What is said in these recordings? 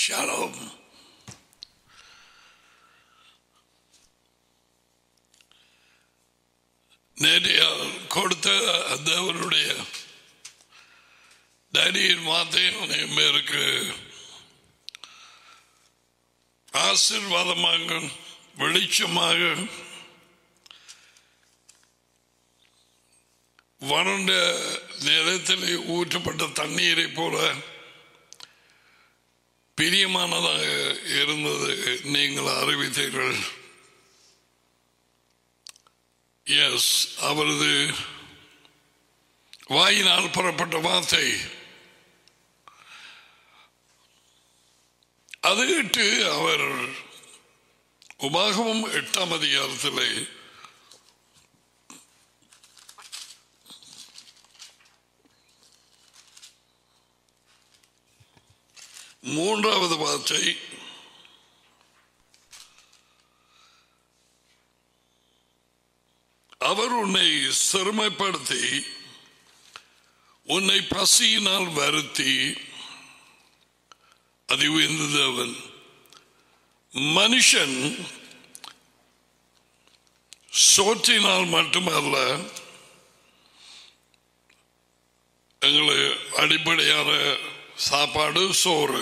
Shalom. நேற்றைய கொடுத்த தேவனுடைய டேடியின் வார்த்தையும் பேருக்கு ஆசீர்வாதமாக வெளிச்சமாக வறண்ட நிலத்திலே ஊற்றப்பட்ட தண்ணீரை போல பிரியமானதாக இருந்தது நீங்கள் அறிவித்தீர்கள் எஸ் அவரது வாயினால் புறப்பட்ட வார்த்தை அது இட்டு அவர் உபாகமும் எட்டாம் அதிகாரத்திலே மூன்றாவது வார்த்தை அவர் உன்னை சிறுமைப்படுத்தி உன்னை பசியினால் வருத்தி அது உயர்ந்தது அவன் மனுஷன் சோற்றினால் மட்டுமல்ல எங்களை அடிப்படையான சாப்பாடு சோறு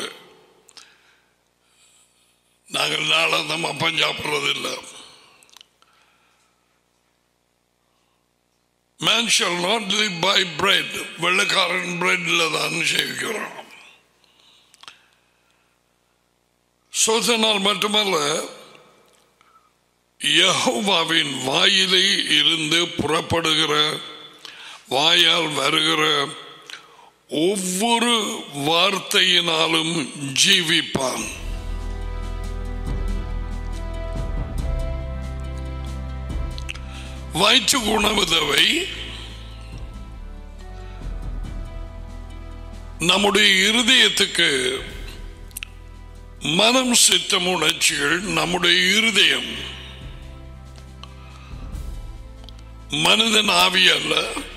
நாங்கள் நாளாந்தம் அப்பம் சாப்பிட்றதில்லை man shall not live by bread வெள்ளக்காரன் பிரெட்ல தான் சேவிக்கிறோம் சோதனால் மட்டுமல்ல யஹோவாவின் வாயிலே இருந்து புறப்படுகிற வாயால் வருகிற ஒவ்வொரு வார்த்தையினாலும் ஜீவிப்பான் வயிற்று உணவுதவை நம்முடைய இருதயத்துக்கு மனம் சித்தம் உணர்ச்சிகள் நம்முடைய இருதயம் மனிதன் ஆவி அல்ல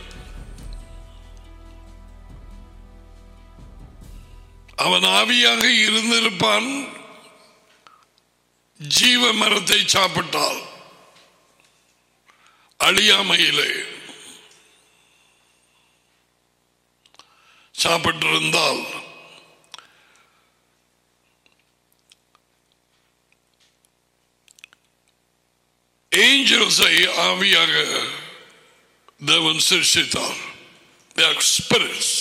அவன் ஆவியாக இருந்திருப்பான் ஜீவ மரத்தை சாப்பிட்டால் அழியாமையிலே சாப்பிட்டிருந்தால் ஏஞ்சல்ஸை ஆவியாக தேவன் சிருஷ்டித்தார் They are spirits.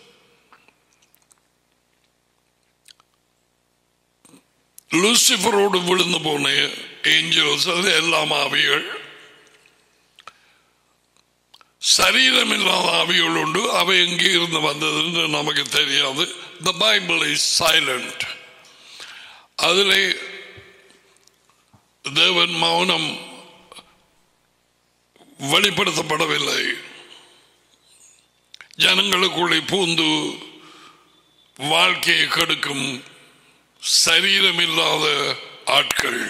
லூசிஃபரோடு விழுந்து போன ஏஞ்சல்ஸ் அது எல்லாம் ஆவிகள் சரீரம் இல்லாத ஆவிகள் உண்டு அவை எங்கே இருந்து வந்தது என்று நமக்கு தெரியாது த பைபிள் இஸ் சைலண்ட் அதில் தேவன் மௌனம் வெளிப்படுத்தப்படவில்லை ஜனங்களுக்குள்ளே பூந்து வாழ்க்கையை கெடுக்கும் சரீரம் இல்லாத ஆட்கள்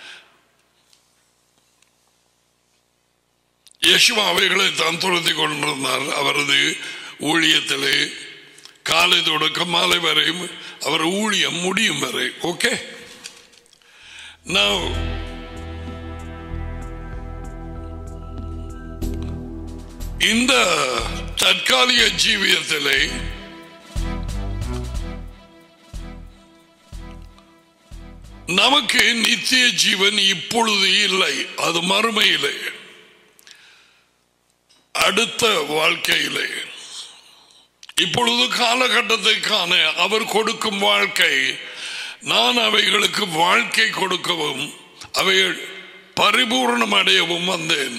யசுவா அவைகளை தான் துரத்தி கொண்டிருந்தார் அவரது ஊழியத்திலே காலை தொடக்கம் மாலை வரை அவர் ஊழியம் முடியும் வரை ஓகே நான் இந்த தற்காலிக ஜீவியத்திலே நமக்கு நித்திய ஜீவன் இப்பொழுது இல்லை அது மறுமையிலே அடுத்த வாழ்க்கையிலே இப்பொழுது காலகட்டத்தை காண அவர் கொடுக்கும் வாழ்க்கை நான் அவைகளுக்கு வாழ்க்கை கொடுக்கவும் அவைகள் பரிபூர்ணம் அடையவும் வந்தேன்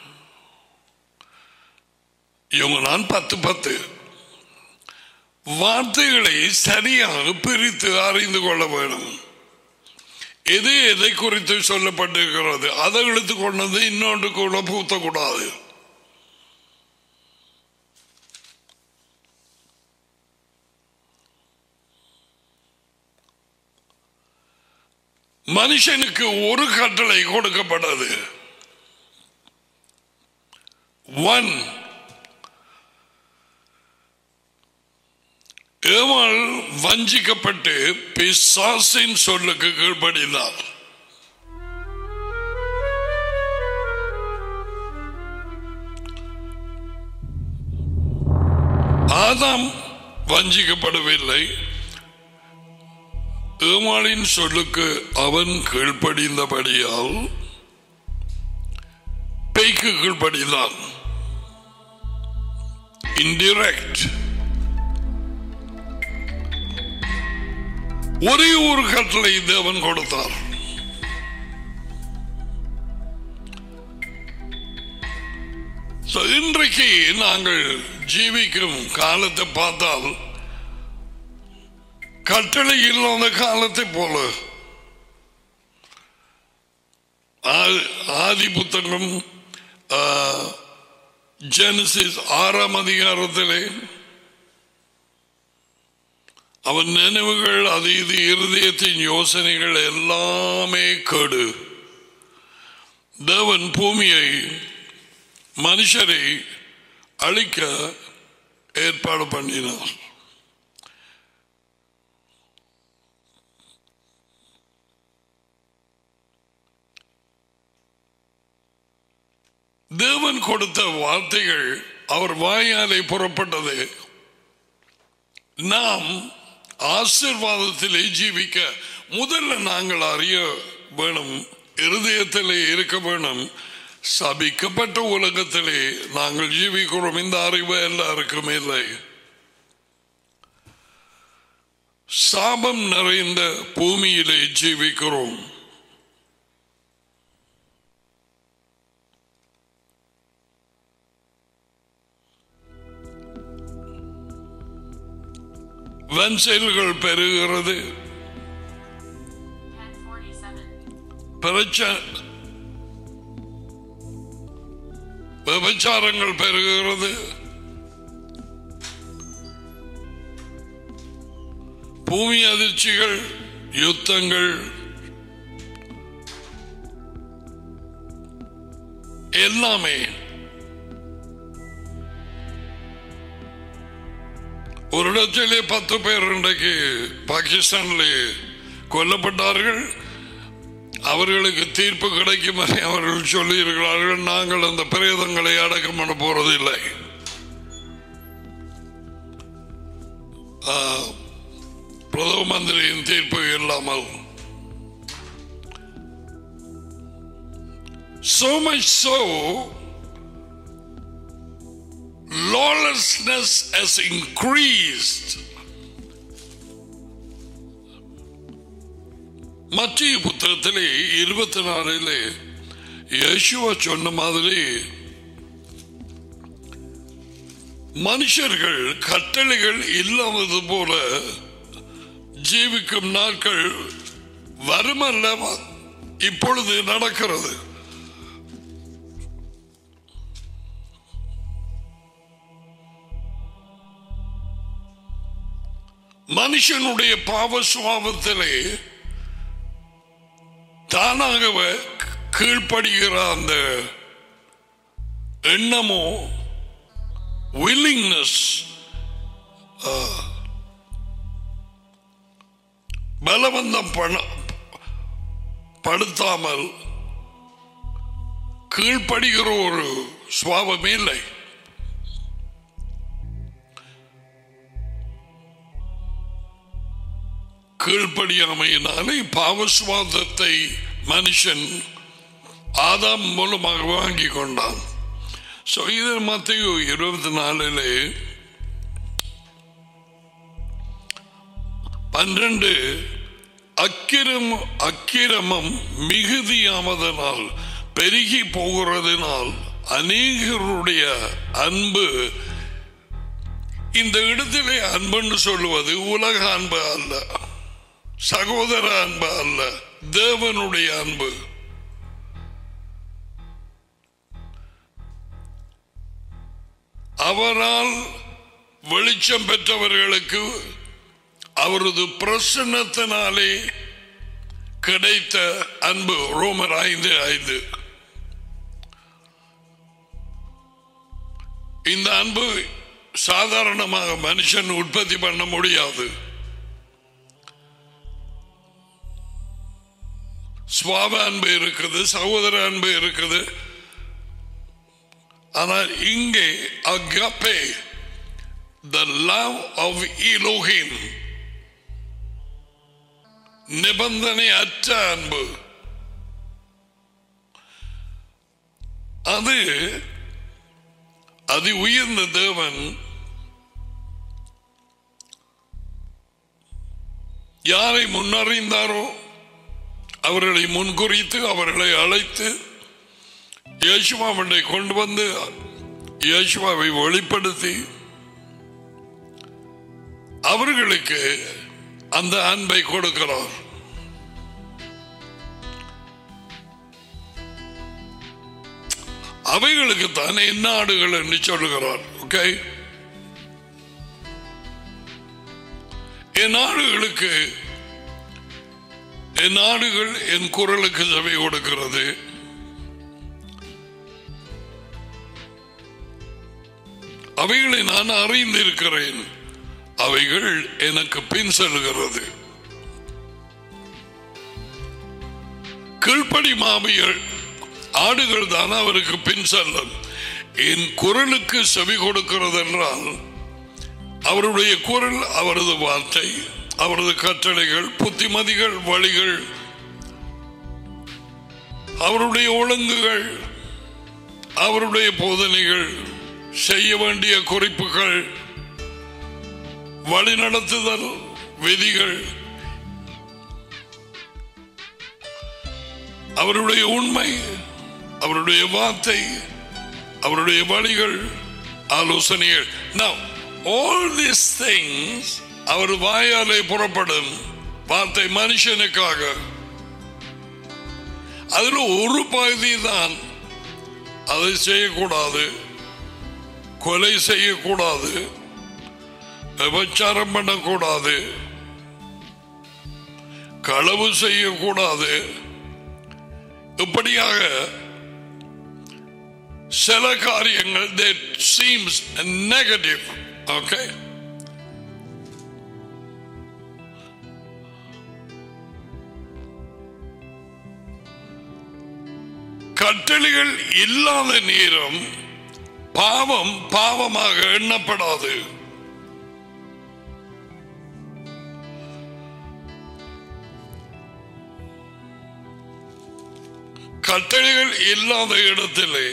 இவங்க நான் பத்து பத்து வார்த்தைகளை சரியாக பிரித்து அறிந்து கொள்ள வேண்டும் எது எதை குறித்து சொல்லப்பட்டிருக்கிறது அதை இழுத்து கொண்டது இன்னொன்று கூட பூத்தக்கூடாது மனுஷனுக்கு ஒரு கட்டளை கொடுக்கப்பட்டது ஒன் ஏமாள் வஞ்சிக்கப்பட்டு பிசாசின் சொல்லுக்கு கீழ்ப்படினார் ஆதாம் வஞ்சிக்கப்படவில்லை ஏமாளின் சொல்லுக்கு அவன் கீழ்ப்படிந்தபடியால் பேய்க்கு கீழ்ப்படிந்தான் இன்டிரக்ட் ஒரே ஒரு கட்டளை தேவன் கொடுத்தார் So, இன்றைக்கு நாங்கள் ஜீவிக்கும் காலத்தை பார்த்தால் கட்டளை இல்லாத காலத்தை போல ஆ- ஆதி புத்தகம் ஜெனசிஸ் ஆறாம் அதிகாரத்திலே அவன் நினைவுகள் அது இது இருதயத்தின் யோசனைகள் எல்லாமே கேடு தேவன் பூமியை மனுஷரை அழிக்க ஏற்பாடு பண்ணினார் தேவன் கொடுத்த வார்த்தைகள் அவர் வாயாலே புறப்பட்டது நாம் ஆசிர்வாதத்திலே ஜீவிக்க முதல்ல நாங்கள் அறிய வேணும் இருதயத்திலே இருக்க வேணும் சபிக்கப்பட்ட உலகத்திலே நாங்கள் ஜீவிக்கிறோம் இந்த அறிவு எல்லாருக்கும் இல்லை சாபம் நிறைந்த பூமியிலே ஜீவிக்கிறோம் வன் செயல்கள் பெருகிறது 1047. பிரச்ச விபச்சாரங்கள் பெருகிறது பூமி அதிர்ச்சிகள் யுத்தங்கள் எல்லாமே ஒரு இடத்திலே பத்து பேர் இன்றைக்கு பாகிஸ்தானிலே கொல்லப்பட்டார்கள் அவர்களுக்கு தீர்ப்பு கிடைக்கும் வரை அவர்கள் சொல்லி இருக்கிறார்கள் நாங்கள் அந்த பிரேதங்களை அடக்கம் பண்ண போறதில்லை ஆ, பிரதம மந்திரியின் தீர்ப்பு இல்லாமல் so much so lawlessness has increased மத்திய புத்தகத்திலே இருபத்தி நாலிலே யேசுவா சொன்ன மாதிரி மனுஷர்கள் கட்டளைகள் இல்லாதது போல ஜீவிக்கும் நாட்கள் வருமல்ல இப்பொழுது நடக்கிறது மனுஷனுடைய பாவ சுவாபத்திலே தானாகவே கீழ்ப்படுகிற அந்த எண்ணமோ வில்லிங்னஸ் பலவந்தம் பண்ண படுத்தாமல் கீழ்ப்படுகிற ஒரு சுவாபமே இல்லை கீழ்ப்படியாமையினாலே பாவசுவாதத்தை மனுஷன் ஆதாம் மூலமாக வாங்கி கொண்டான் ஸோ இது மத்திய இருபத்தி நாலிலே பன்னிரண்டு அக்கிரம் அக்கிரமம் மிகுதியாமதனால் பெருகி போகிறதுனால் அநேகருடைய அன்பு இந்த இடத்திலே அன்புன்னு சொல்லுவது உலக அன்பு அல்ல சகோதர அன்பு அல்ல தேவனுடைய அன்பு அவரால் வெளிச்சம் பெற்றவர்களுக்கு அவரது பிரசன்னத்தினாலே கிடைத்த அன்பு ரோமர் ஐந்து ஐந்து இந்த அன்பு சாதாரணமாக மனுஷன் உற்பத்தி பண்ண முடியாது சுவாப அன்பு இருக்குது சகோதர அன்பு இருக்குது ஆனால் இங்கே அகப்பே த லவ் ஆஃப் இலோஹிம் நிபந்தனை அற்ற அன்பு அது அதி உயர்ந்த தேவன் யாரை முன்னறிந்தாரோ அவர்களை முன்குறித்து அவர்களை அழைத்து இயேசுவாவை கொண்டு வந்து இயேசுவாவை வெளிப்படுத்தி அவர்களுக்கு அந்த அன்பை கொடுக்கிறார் அவைகளுக்கு தானே நாடுகள் என்று சொல்லுகிறார் ஓகே என் நாடுகளுக்கு என் நாடுகள் என் குரலுக்கு செவி கொடுக்கிறது அவைகளை நான் அறிந்திருக்கிறேன் அவைகள் எனக்கு பின் செல்கிறது கீழ்ப்படி மாமியர் ஆடுகள் தான் அவருக்கு பின் செல்லும் என் குரலுக்கு செவி கொடுக்கிறது என்றால் அவருடைய குரல் அவரது வார்த்தை அவரது கட்டளைகள் புத்திமதிகள் வழிகள் அவருடைய ஒழுங்குகள் அவருடைய போதனைகள் செய்ய வேண்டிய குறிப்புகள் வழிநடத்துதல் விதிகள் அவருடைய உண்மை அவருடைய வார்த்தை அவருடைய வழிகள் ஆலோசனைகள் Now, all these things அவர் வாயாலே புறப்படும் வார்த்தை மனுஷனுக்காக அதில் ஒரு பகுதி தான் அதை செய்யக்கூடாது கொலை செய்யக்கூடாது விபச்சாரம் பண்ணக்கூடாது களவு செய்யக்கூடாது இப்படியாக சில காரியங்கள் that seems negative okay கட்டளைகள் இல்லாத நேரம் பாவம் பாவமாக எண்ணப்படாது கட்டளைகள் இல்லாத இடத்திலே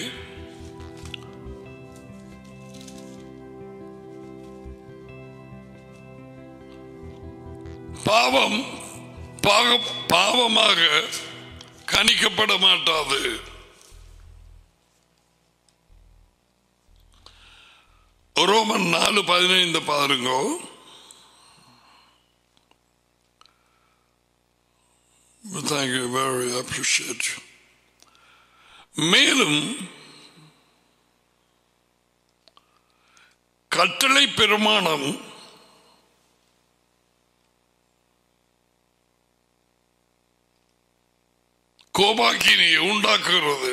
பாவம் பாக- பாவமாக கணிக்கப்பட மாட்டாது ரோமன் நாலு பதினைந்து பாருங்க Thank you, very appreciate you. மேலும் கட்டளை பெருமானம் கோபாக்கினியை உண்டாக்குகிறது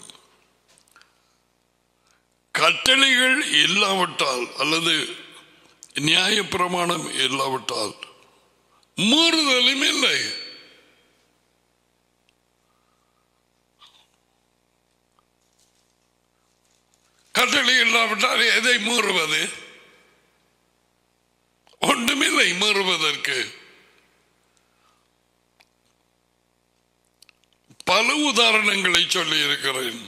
கட்டளைகள் இல்லாவிட்டால் அல்லது நியாய பிரமாணம் இல்லாவிட்டால் மீறுதலும் இல்லை கட்டளை இல்லாவிட்டால் எதை மீறுவது ஒன்றுமில்லை மீறுவதற்கு பல உதாரணங்களை சொல்லி இருக்கிறேன்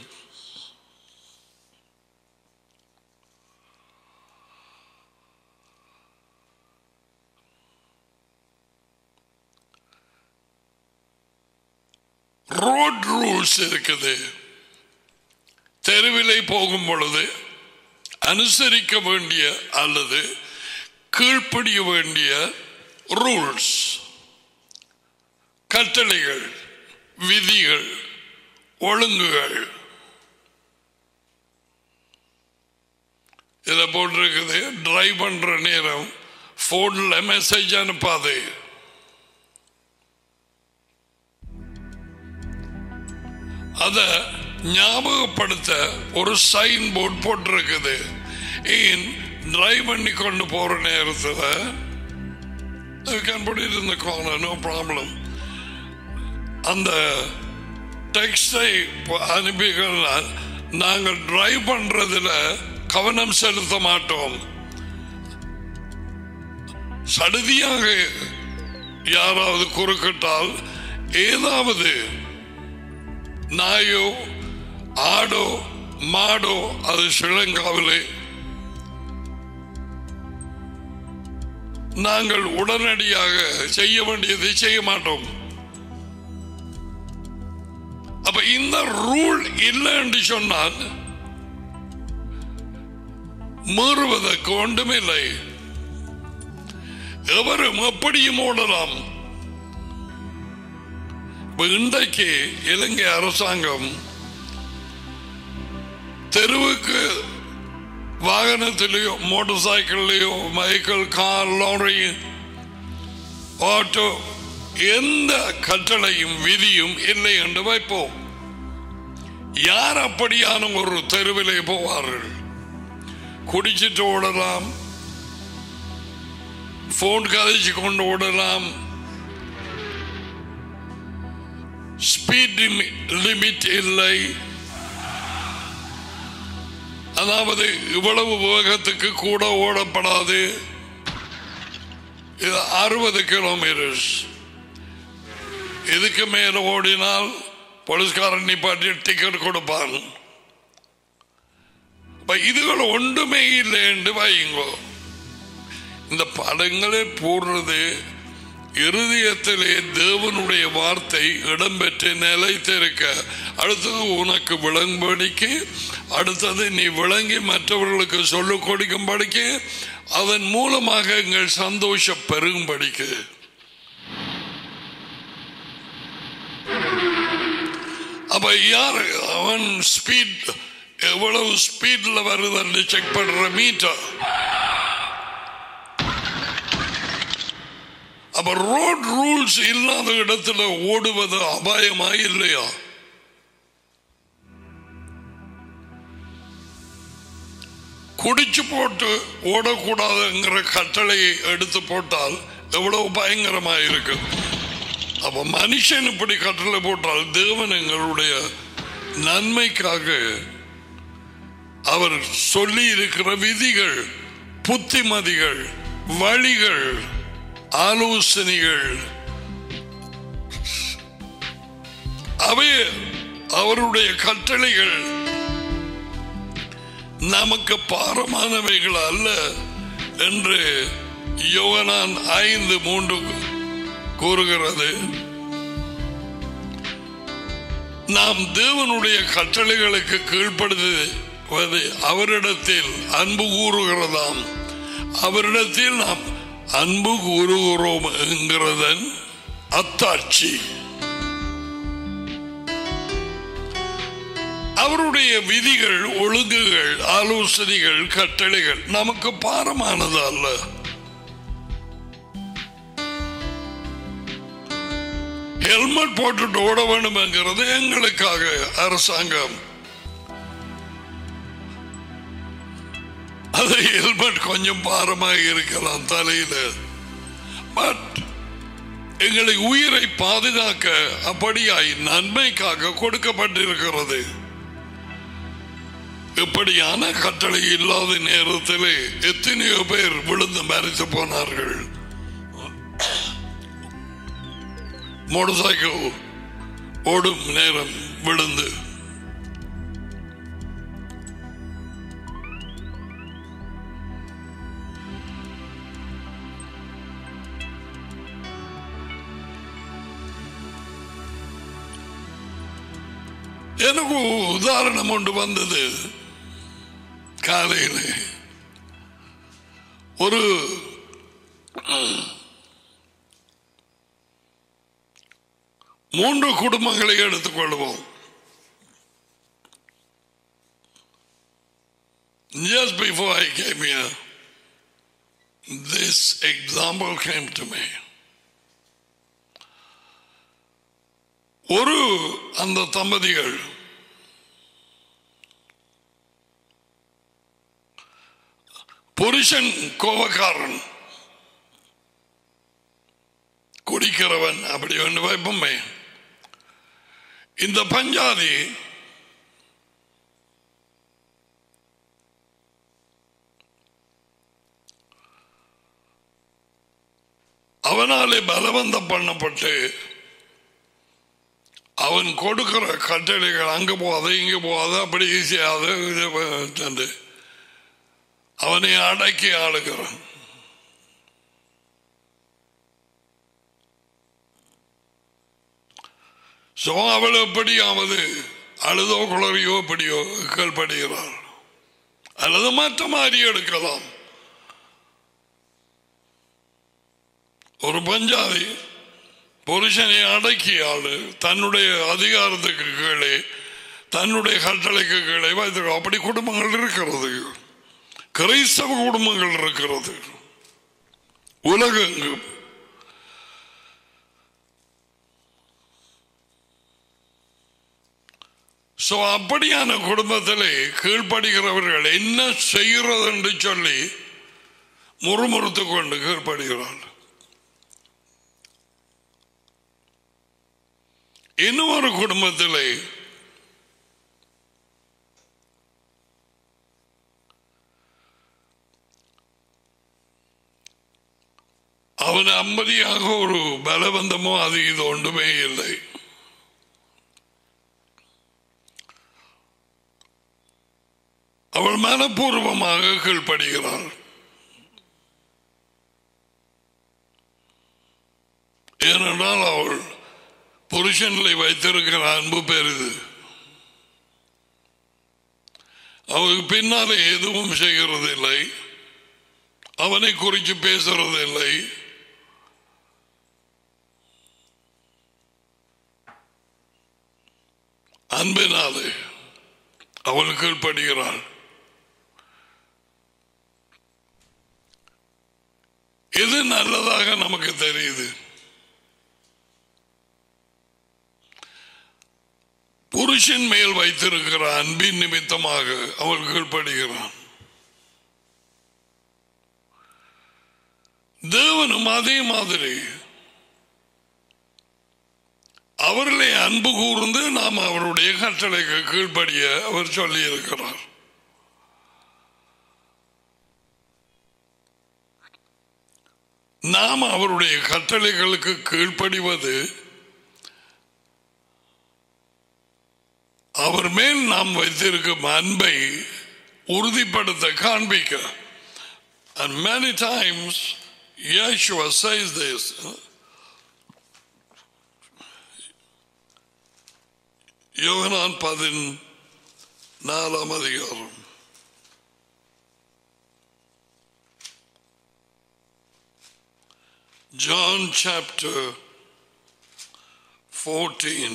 ரோட் ரூல்ஸ் இருக்குது தெருவிலே போகும் பொழுது அனுசரிக்க வேண்டிய அல்லது கீழ்ப்படிய வேண்டிய ரூல்ஸ் கட்டளைகள் விதிகள் ஒழுங்குகள் இதை போட்டிருக்குது டிரைவ் பண்ற நேரம் போன்ல மெசேஜ் அனுப்பாது அத ஞாபகப்படுத்த ஒரு சைன் போர்ட் போட்டிருக்குது ஏன் டிரைவ் பண்ணி கொண்டு போற நேரத்தில் you can put it in the corner no problem அந்த டெக்ஸ்டை அனுப்பிகள் நாங்கள் டிரைவ் பண்றதுல கவனம் செலுத்த மாட்டோம் சடுதியாக யாராவது குறுக்கிட்டால் ஏதாவது நாயோ ஆடோ மாடோ அது ஸ்ரீலங்காவிலே நாங்கள் உடனடியாக செய்ய வேண்டியதை செய்ய மாட்டோம் அப்ப இந்த ரூல் இல்லை என்று சொன்னால் மீறுவதற்கு ஒன்றுமில்லை எவரும் எப்படியும் ஓடலாம் இப்ப இன்றைக்கு இலங்கை அரசாங்கம் தெருவுக்கு வாகனத்திலேயோ மோட்டார் சைக்கிள்லையோ மைக்கிள் கார் லாரி ஆட்டோ எந்த கட்டளையும் விதியும் இல்லை என்று வைப்போம் யார் அப்படியான ஒரு தெருவிலே போவார்கள் குடிச்சிட்டு ஓடலாம் போன் கதைச்சு கொண்டு ஓடலாம் ஸ்பீட் லிமிட் இல்லை அதாவது இவ்வளவு வேகத்துக்கு கூட ஓடப்படாது இது அறுபது கிலோமீட்டர்ஸ் இதுக்கு மேல ஓடினால் போலீஸ்காரன் நிப்பாட்டி டிக்கெட் கொடுப்பான் அப்ப இதுகள் ஒன்றுமே இல்லை என்று வையுங்கோ இந்த படங்களே போடுறது இருதயத்திலே தேவனுடைய வார்த்தை இடம்பெற்று நிலைத்திருக்க அடுத்தது உனக்கு விளங்கும்படிக்கு அடுத்தது நீ விளங்கி மற்றவர்களுக்கு சொல்லிக் கொடுக்கும்படிக்கு அதன் மூலமாக எங்கள் சந்தோஷம் பெருகும்படிக்கு அப்ப யாரு அவன் ஸ்பீட் எவ்வளவு ஸ்பீட்ல வருதுன்னு செக் பண்ற மீட்டர் அப்ப ரோட் ரூல்ஸ் இல்லாத இடத்துல ஓடுவது அபாயமா இல்லையா குடிச்சு போட்டு ஓடக்கூடாதுங்கிற கட்டளையை எடுத்து போட்டால் எவ்வளவு பயங்கரமா இருக்கு அப்ப மனுஷன் இப்படி கட்டளை போட்டால் தேவன் எங்களுடைய நன்மைக்காக அவர் சொல்லி இருக்கிற விதிகள் புத்திமதிகள் வழிகள் ஆலோசனைகள் அவை அவருடைய கட்டளைகள் நமக்கு பாரமானவைகள் அல்ல என்று யோகனான் ஐந்து மூன்று கூறுகிறது நாம் தேவனுடைய கட்டளைகளுக்கு கீழ்ப்படுவது அவரிடத்தில் அன்பு கூறுகிறதாம் அவரிடத்தில் நாம் அன்பு கூறுகிறோம் என்கிறதன் அத்தாட்சி அவருடைய விதிகள் ஒழுங்குகள் ஆலோசனைகள் கட்டளைகள் நமக்கு பாரமானது அல்ல ஹெல்மெட் போட்டுட்டு ஓட வேண்டும் என்கிறது எங்களுக்காக அரசாங்கம் அது ஹெல்மெட் கொஞ்சம் பாரமாக இருக்கலாம் தலையில பட் எங்களை உயிரை பாதுகாக்க அப்படியாய் நன்மைக்காக கொடுக்கப்பட்டிருக்கிறது இப்படியான கட்டளை இல்லாத நேரத்திலே எத்தனையோ பேர் விழுந்து மறைத்து போனார்கள் மோட்டர் சைக்கிள் ஓடும் நேரம் விழுந்து எனக்கு உதாரணம் ஒன்று வந்தது காலையில் ஒரு மூன்று குடும்பங்களை எடுத்துக்கொள்வோம் Just before I came here, this example came to me. ஒரு அந்த தம்பதிகள் புருஷன் கோபக்காரன் குடிக்கிறவன் அப்படி ஒன்று வைப்போமே இந்த பஞ்சாதி அவனாலே பலவந்தம் பண்ணப்பட்டு அவன் கொடுக்கிற கட்டளைகள் அங்க போகாத இங்க போகாத அப்படி செய்யாத இது என்று அவனை அடக்கி ஆளுகிறான் சோ அவள் எப்படியாவது அழுதோ குளறியோ எப்படியோ கல்படுகிறாள் அல்லது மற்ற மாதிரி எடுக்கலாம் ஒரு பஞ்சாதி புருஷனை அடக்கிய ஆளு தன்னுடைய அதிகாரத்துக்கு கீழே தன்னுடைய கட்டளைக்கு கீழே வைத்திருக்க அப்படி குடும்பங்கள் இருக்கிறது கிரைஸ்தவ குடும்பங்கள் இருக்கிறது உலகெங்கும் சோ அப்படியான குடும்பத்திலே கீழ்ப்படுகிறவர்கள் என்ன செய்கிறது என்று சொல்லி முறுமுறுத்து கொண்டு கீழ்ப்படுகிறார்கள் இன்னும் ஒரு குடும்பத்திலே அவன் அம்மதியாக ஒரு பலவந்தமோ அது இது ஒன்றுமே இல்லை அவள் மனப்பூர்வமாக கீழ்ப்படுகிறாள் ஏனென்றால் அவள் புருஷன்களை வைத்திருக்கிற அன்பு பெரிது அவளுக்கு பின்னாலே எதுவும் செய்கிறது இல்லை அவனை குறித்து பேசுறது இல்லை அன்பினாலே அவள் கீழ்ப்படுகிறாள் எது நல்லதாக நமக்கு தெரியுது புருஷன் மேல் வைத்திருக்கிற அன்பின் நிமித்தமாக அவள் கீழ்ப்படுகிறான் தேவனும் அதே மாதிரி அவர்களே அன்பு கூர்ந்து நாம் அவருடைய கட்டளைக்கு கீழ்ப்படிய அவர் சொல்லி இருக்கிறார் நாம் அவருடைய கட்டளைகளுக்கு கீழ்ப்படிவது அவர் மேல் நாம் வைத்திருக்கும் அன்பை உறுதிப்படுத்த காண்பிக்க And many times Yeshua says this. யோகனான் பதின் நாலாம் அதிகாரம் John chapter 14.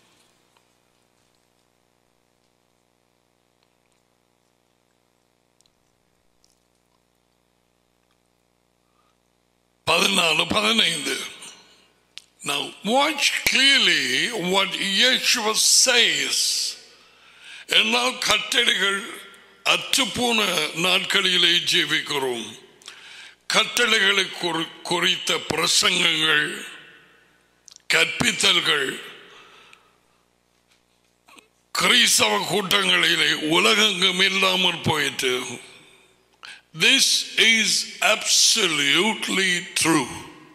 பதினாலு பதினைந்து Now watch clearly what Yeshua says. என்னால் கட்டளைகள் அற்றுப்போன நாட்களிலே ஜீவிக்கிறோம் கட்டளைகளை குறி- குறித்த பிரசங்கங்கள் கற்பித்தல்கள் கிறிஸ்தவ கூட்டங்களிலே உலகெங்கும் இல்லாமல் போயிட்டு திஸ் இஸ் absolutely true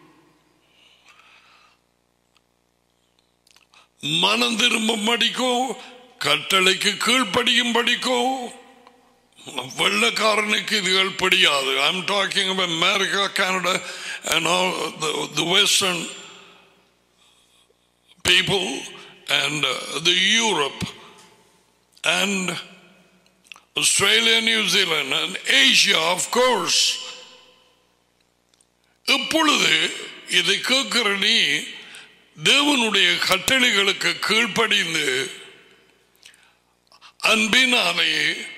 மனம் திரும்பும் படிக்கோ கட்டளைக்கு கீழ்ப்படியும் படிக்கோ வெள்ளக்காரனுக்கு இதுகள் படியாது I'm talking America Canada and all the, the western people and uh, the Europe and Australia, New Zealand and Asia of course இப்பொழுது இதை கேட்கிற நீ தேவனுடைய கட்டளைகளுக்கு கீழ்ப்படிந்து அன்பினாலே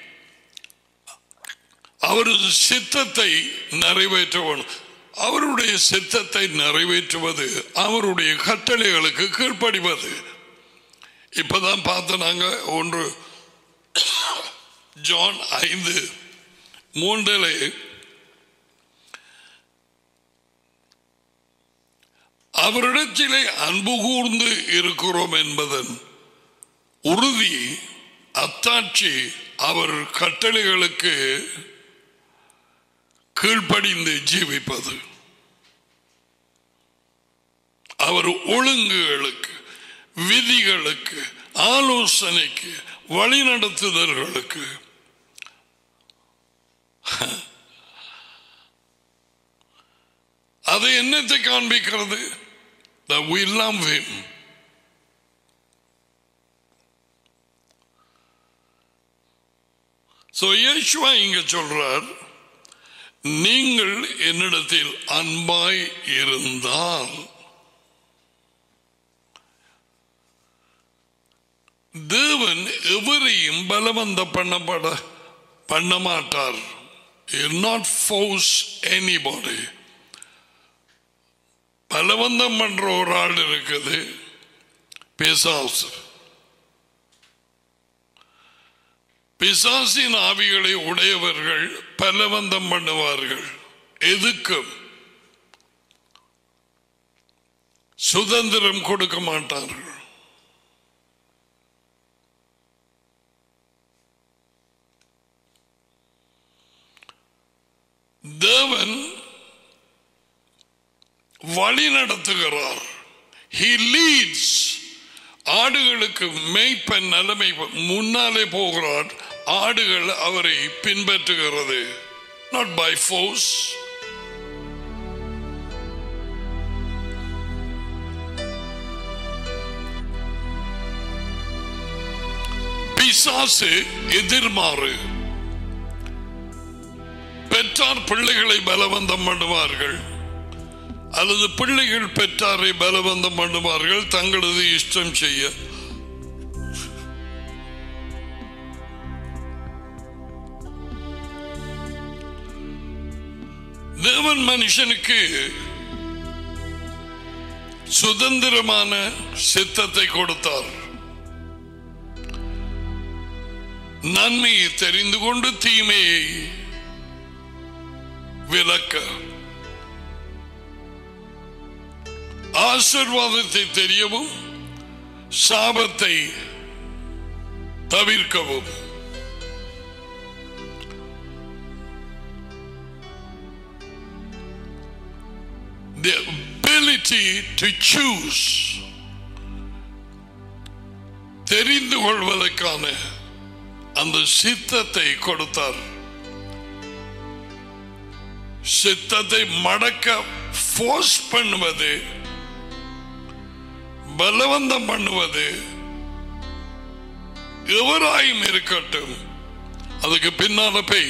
அவரது சித்தத்தை நிறைவேற்றவன் அவருடைய சித்தத்தை நிறைவேற்றுவது அவருடைய கட்டளைகளுக்கு கீழ்ப்படிவது இப்பதான் பார்த்த நாங்க ஒன்று ஜான் ஐந்து மூன்றிலே அவரிடத்திலே அன்பு கூர்ந்து இருக்கிறோம் என்பதன் உறுதி அத்தாட்சி அவர் கட்டளைகளுக்கு கீழ்ப்படிந்து ஜீவிப்பது அவர் ஒழுங்குகளுக்கு விதிகளுக்கு ஆலோசனைக்கு வழிநடத்துதல்களுக்கு அது என்னத்தை காண்பிக்கிறது that we love him So இயேசுவா இங்க சொல்றார் நீங்கள் என்னிடத்தில் அன்பாய் இருந்தால் தேவன் எவரையும் பலவந்த பண்ணப்பட பண்ண மாட்டார் நாட் ஃபோர்ஸ் எனிபாடி பலவந்தம் பண்ற ஒரு ஆள் இருக்குது பிசாசு பிசாசின் ஆவிகளை உடையவர்கள் பலவந்தம் பண்ணுவார்கள் எதுக்கும் சுதந்திரம் கொடுக்க மாட்டார்கள் தேவன் வழி நடத்துகிறார் he leads ஆடுகளுக்கு மேய்ப்பன் நிலைமை முன்னாலே போகிறார் ஆடுகள் அவரை பின்பற்றுகிறது நாட் பை ஃபோர்ஸ் பிசாசு எதிர்மாறு பெற்றார் பிள்ளைகளை பலவந்தம் பண்ணுவார்கள் அல்லது பிள்ளைகள் பெற்றாரை பலவந்தம் பண்ணுவார்கள் தங்களது இஷ்டம் செய்ய தேவன் மனுஷனுக்கு சுதந்திரமான சித்தத்தை கொடுத்தார் நன்மையை தெரிந்து கொண்டு தீமையை விளக்க ஆசிர்வாதத்தை தெரியவும் சாபத்தை தவிர்க்கவும் the ability to choose தெரிந்து கொள்வதற்கான அந்த சித்தத்தை கொடுத்தார் சித்தத்தை மடக்க ஃபோர்ஸ் பண்ணுவது பலவந்தம் பண்ணுவது எவராயும் இருக்கட்டும் அதுக்கு பின்னால போய்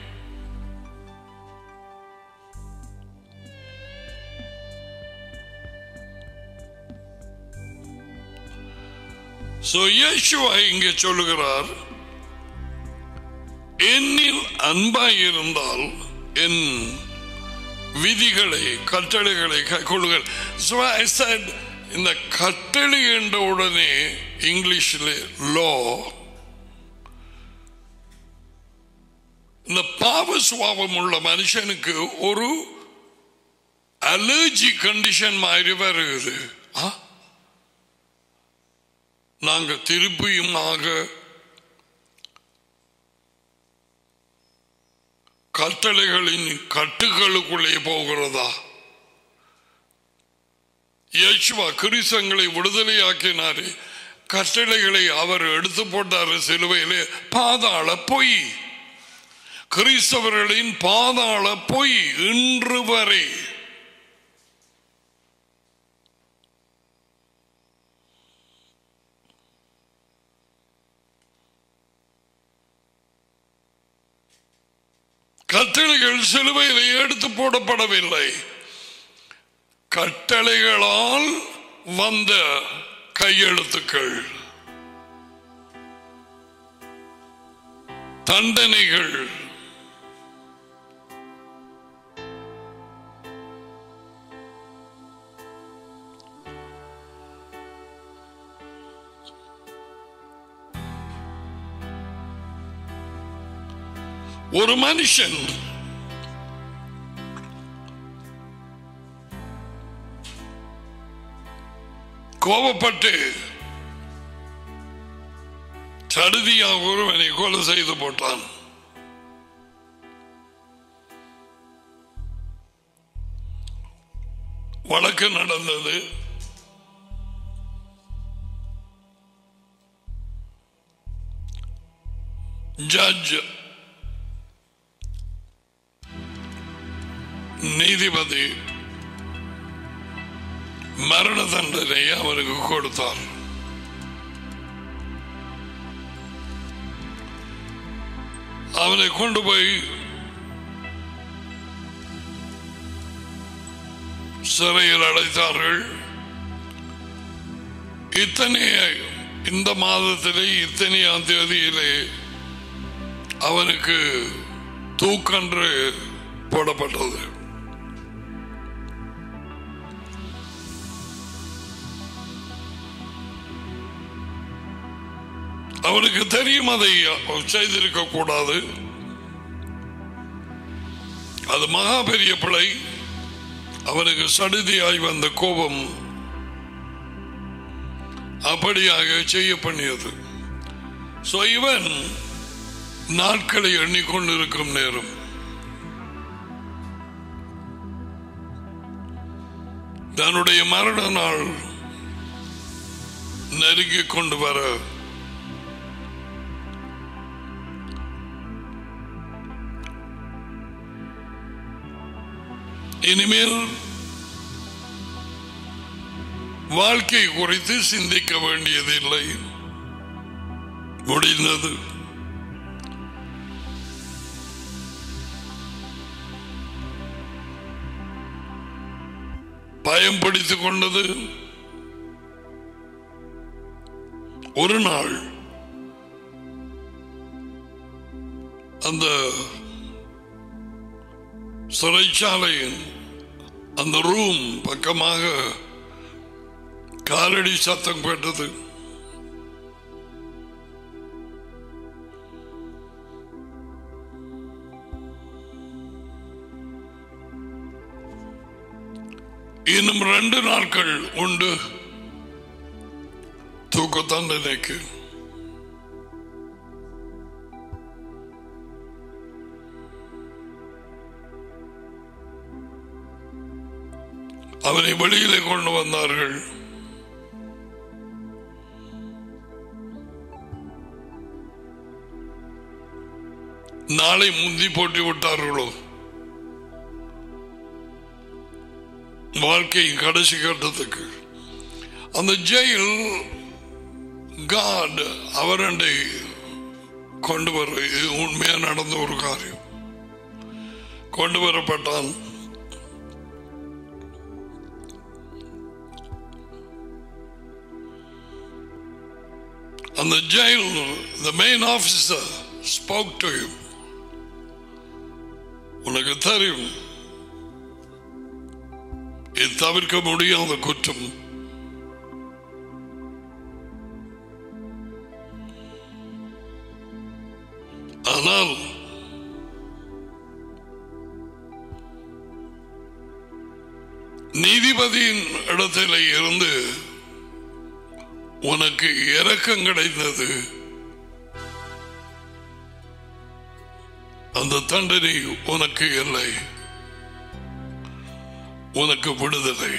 So, இயேசுவா இங்கே சொல்லுகிறார் என்னில் அன்பாய் இருந்தால் என் விதிகளை கட்டளைகளை கைக்கொள்ளுங்கள் So I said, இந்த கட்டளை என்ற உடனே இங்கிலீஷில் லோ இந்த பாவ சுவாபம் உள்ள மனுஷனுக்கு ஒரு அலர்ஜி கண்டிஷன் மாதிரி வருகிறது ஆ? நாங்க திருப்பியும் ஆக கட்டளைகளின் கட்டுகளுக்குள்ளே போகிறதா இயேசுவா கிறிசங்களை விடுதலையாக்கினாரு கட்டளைகளை அவர் எடுத்து போட்டாரு சிலுவையிலே பாதாள பொய் கிறிஸ்தவர்களின் பாதாள பொய் இன்று வரை கட்டளைகள் சிலுவையில் எடுத்து போடப்படவில்லை கட்டளைகளால் வந்த கையெழுத்துக்கள் தண்டனைகள் ஒரு மனுஷன் கோபப்பட்டு சடுதியாக ஒருவனை கொலை செய்து போட்டான் வழக்கு நடந்தது ஜட்ஜ் நீதிபதி மரண தண்டனை அவருக்கு கொடுத்தார் அவனை கொண்டு போய் சிறையில் அடைத்தார்கள் இத்தனை இந்த மாதத்திலே இத்தனையாம் தேதியிலே அவனுக்கு தூக்கன்று போடப்பட்டது அவனுக்கு தெரியும் அதை செய்திருக்க கூடாது அது மகா பெரிய பிழை அவனுக்கு சடுதியாய் வந்த கோபம் அப்படியாக செய்ய பண்ணியது So, இவன் நாட்களை எண்ணிக்கொண்டிருக்கும் நேரம் தன்னுடைய மரண நாள் நெருங்கிக் கொண்டு வர இனிமேல் வாழ்க்கை குறித்து சிந்திக்க வேண்டியதில்லை முடிந்தது பயம் பிடித்துக் கொண்டது ஒரு நாள் அந்த சிறைச்சாலையின் அந்த ரூம் பக்கமாக காலடி சத்தம் கேட்டது இன்னும் ரெண்டு நாட்கள் உண்டு தூக்க தண்டனைக்கு அவனை வெளியிலே கொண்டு வந்தார்கள் நாளை முந்தி போட்டு விட்டார்களோ வாழ்க்கையின் கடைசி கட்டத்துக்கு அந்த ஜெயில் காட் அவரண்டை கொண்டு வர இது உண்மையா நடந்த ஒரு காரியம் கொண்டு வரப்பட்டான் அந்த jail the main officer spoke to him உனக்கு தெரியும் இது தவிர்க்க முடியாத குற்றம் ஆனால் நீதிபதியின் இடத்தில இருந்து உனக்கு இரக்கம் கிடைத்தது அந்த தண்டனை உனக்கு இல்லை உனக்கு விடுதலை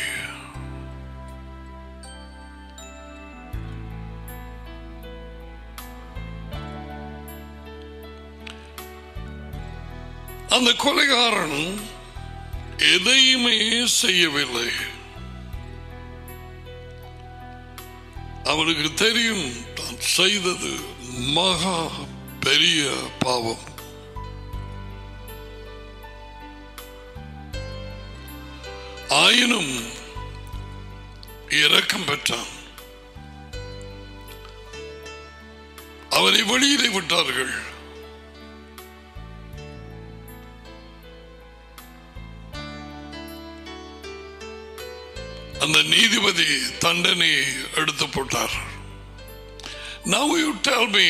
அந்த கொலைகாரன் எதையுமே செய்யவில்லை அவனுக்கு தெரியும் தான் செய்தது மகா பெரிய பாவம் ஆயினும் இரக்கம் பெற்றான் அவனை வெளியிலே விட்டார்கள் அந்த நீதிபதி தண்டனையை எடுத்து போட்டார் Now you tell me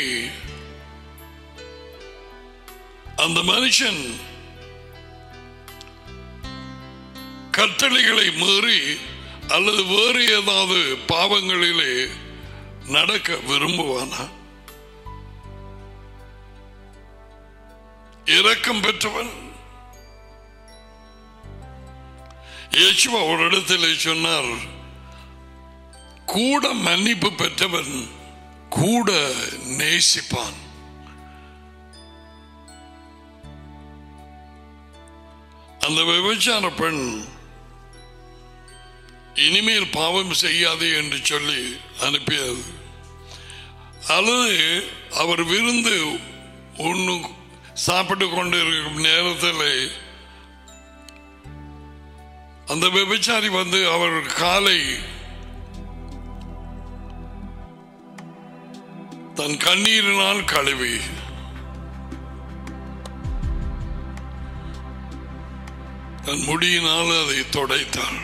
அந்த மனுஷன் கட்டளைகளை மீறி அல்லது வேறு ஏதாவது பாவங்களிலே நடக்க விரும்புவானா இரக்கம் பெற்றவன் இயேசுவா ஒரு இடத்திலே சொன்னார் கூட மன்னிப்பு பெற்றவன் கூட நேசிப்பான் அந்த விபச்சார பெண் இனிமேல் பாவம் செய்யாதே என்று சொல்லி அனுப்பியது அல்லது அவர் விருந்து ஒன்று சாப்பிட்டு கொண்டு இருக்கும் நேரத்தில் அந்த விபச்சாரி வந்து அவர் காலை தன் கண்ணீரினால் கழுவி தன் முடியினால் அதை துடைத்தாள்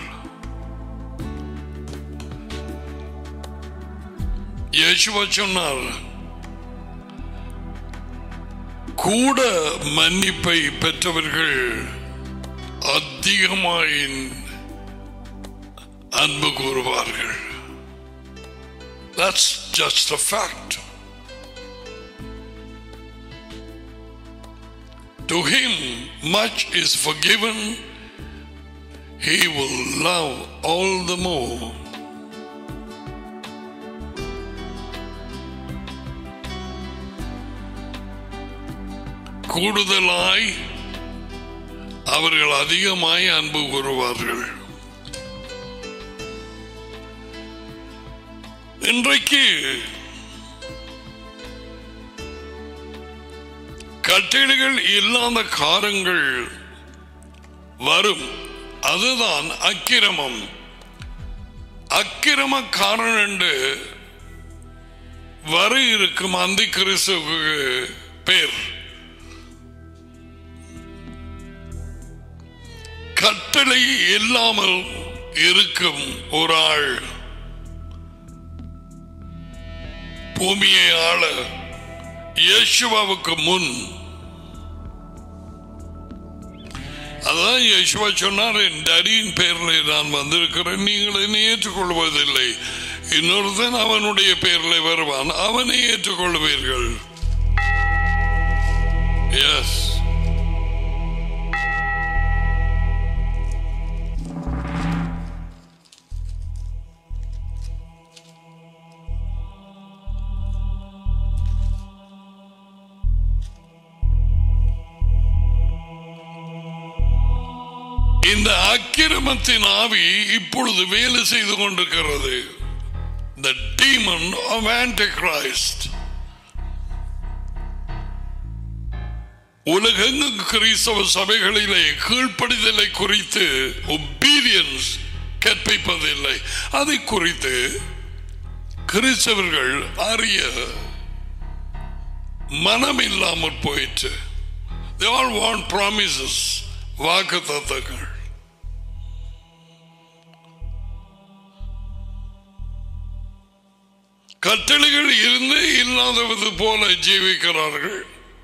இயேசுவா சொன்னார் கூட மன்னிப்பை பெற்றவர்கள் அதிகமாய் அன்பு கூறுவார்கள் That's just a fact. To him much is forgiven, he will love all the more. கூடுதலாய் அவர்கள் அதிகமாய் அன்பு கூறுவார்கள் இன்றைக்கு கட்டளைகள் இல்லாத காரங்கள் வரும் அதுதான் அக்கிரமம் அக்கிரமக்காரன் என்று வர இருக்கும் அந்த கிறிஸ்துவுக்கு பேர் கட்டளை இல்லாமல் இருக்கும் ஒரு ஆள் பூமியை ஆள இயேசுவாவுக்கு முன் அதான் யேசுவா சொன்னார் என் டடியின் பெயரில் நான் வந்திருக்கிறேன் நீங்கள் என்னை ஏற்றுக்கொள்வதில்லை இன்னொருத்தன் அவனுடைய பெயரில் வருவான் அவனை ஏற்றுக்கொள்வீர்கள் எஸ் இந்த அக்கிரமத்தின் ஆவி இப்பொழுது வேலை செய்து கொண்டிருக்கிறது the demon of antichrist உலகெங்கும் கிறிஸ்தவ சபைகளிலே கீழ்ப்படிதலை குறித்து ஒபீரியன்ஸ் கற்பிப்பதில்லை அதை குறித்து கிறிஸ்தவர்கள் அறிய மனம் இல்லாமல் போயிற்று they all want promises வாக்கு தத்தங்கள் கட்டளைகள் இருந்து இல்லாதது போல ஜீவிக்கிறார்கள்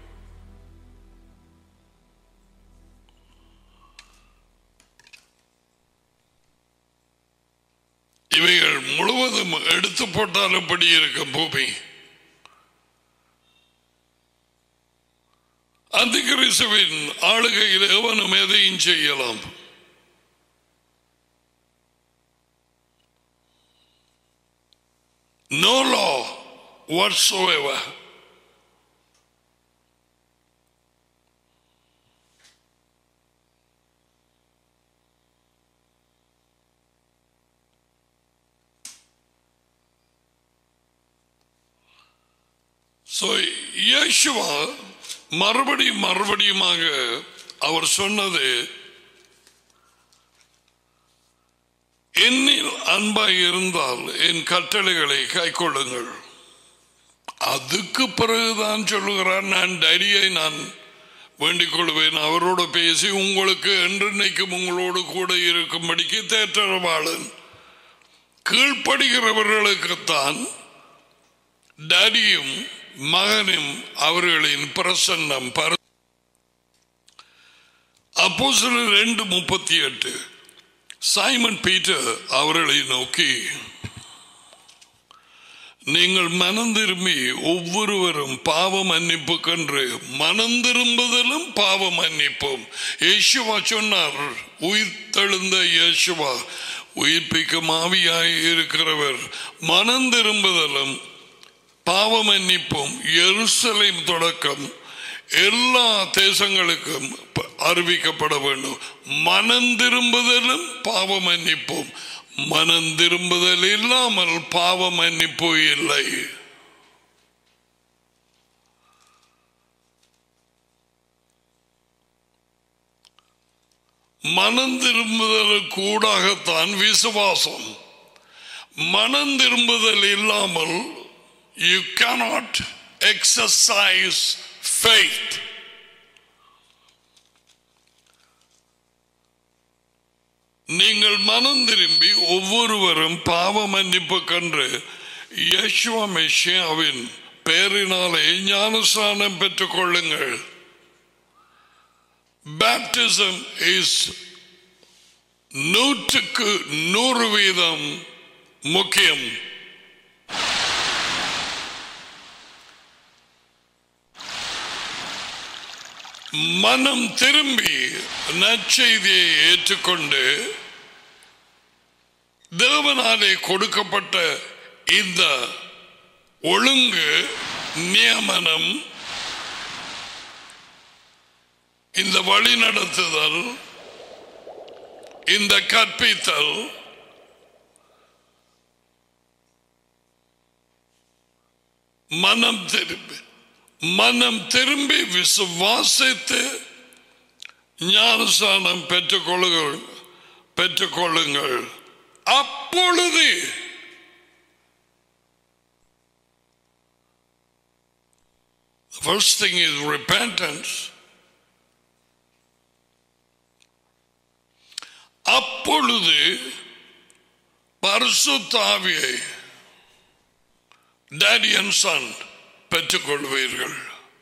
இவைகள் முழுவதும் எடுத்து போட்டால் எப்படி இருக்கும் பூமி அந்த கிறிஸ்துவின் ஆளுகையில் எவனும் எதையும் செய்யலாம் No law whatsoever. So, இயேசுவா மறுபடியும் மறுபடியுமாக அவர் சொன்னது என்னில் அன்பாய் இருந்தால் என் கட்டளைகளை கைக்கொள்ளுங்கள் அதுக்கு பிறகுதான் சொல்லுகிறார் நான் டைரியை நான் வேண்டிக் கொள்வேன் அவரோடு பேசி உங்களுக்கு என்றென்னைக்கும் உங்களோடு கூட இருக்கும்படிக்கு தேற்றரவாளன் கீழ்ப்படுகிறவர்களுக்குத்தான் டடியும் மகனும் அவர்களின் பிரசன்னம் அப்போ சில ரெண்டு முப்பத்தி எட்டு சைமன் பீட்டர் அவர்களை நோக்கி நீங்கள் மனம் திரும்பி ஒவ்வொருவரும் பாவ மன்னிப்பு கன்று மனம் திரும்புதலும் பாவ மன்னிப்பும் இயேசுவா சொன்னார் உயிர்த்தெழுந்த இயேசுவா உயிர்ப்பிக்கும் ஆவியாய் இருக்கிறவர் மனம் திரும்புதலும் பாவ மன்னிப்பும் எருசலேம் தொடக்கம் எல்லா தேசங்களுக்கும் ப- அறிவிக்கப்பட வேண்டும் மனம் திரும்புதலும் பாவ மன்னிப்பும் மனம் திரும்புதல் இல்லாமல் பாவ மன்னிப்பு இல்லை மனம் திரும்புதல் கூடாகத்தான் விசுவாசம் மனம் திரும்புதல் இல்லாமல் யூ cannot exercise faith நீங்கள் மனம் திரும்பி ஒவ்வொருவரும் பாவ மன்னிப்பு கன்று யேசுவ மெஷியாவின் பெயரினாலே ஞானஸ்நானம் பெற்றுக் கொள்ளுங்கள் பேப்டிசம் இஸ் நூற்றுக்கு நூறு வீதம் முக்கியம் மனம் திரும்பி நற்செய்தியை ஏற்றுக்கொண்டு தேவனாலே கொடுக்கப்பட்ட இந்த ஒழுங்கு நியமனம் இந்த வழி நடத்துதல் இந்த கற்பித்தல் மனம் திரும்பி மனம் திரும்பி விசுவாசித்து ஞானசானம் பெற்றுக்கொள்ளுங்கள் பெற்றுக்கொள்ளுங்கள் அப்பொழுது The first thing is repentance. அப்பொழுது பரிசுத்தாவியை டேடி அண்ட் சன் பெற்றுக்கொள்வீர்கள்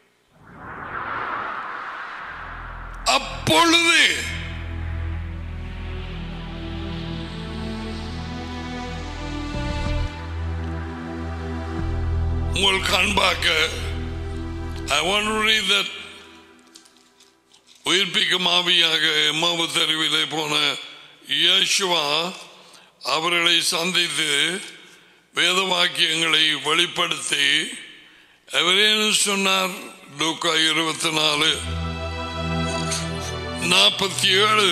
அப்பொழுது உங்கள் கண்பாக்க I want to read that உயிர்ப்பிக்கும் ஆவியாக எம்மாவு தெருவிலே போன இயேசுவா அவர்களை சந்தித்து வேத வாக்கியங்களை வெளிப்படுத்தி அவரேன்னு சொன்னார் லூக்கா இருபத்தி நாலு நாற்பத்தி ஏழு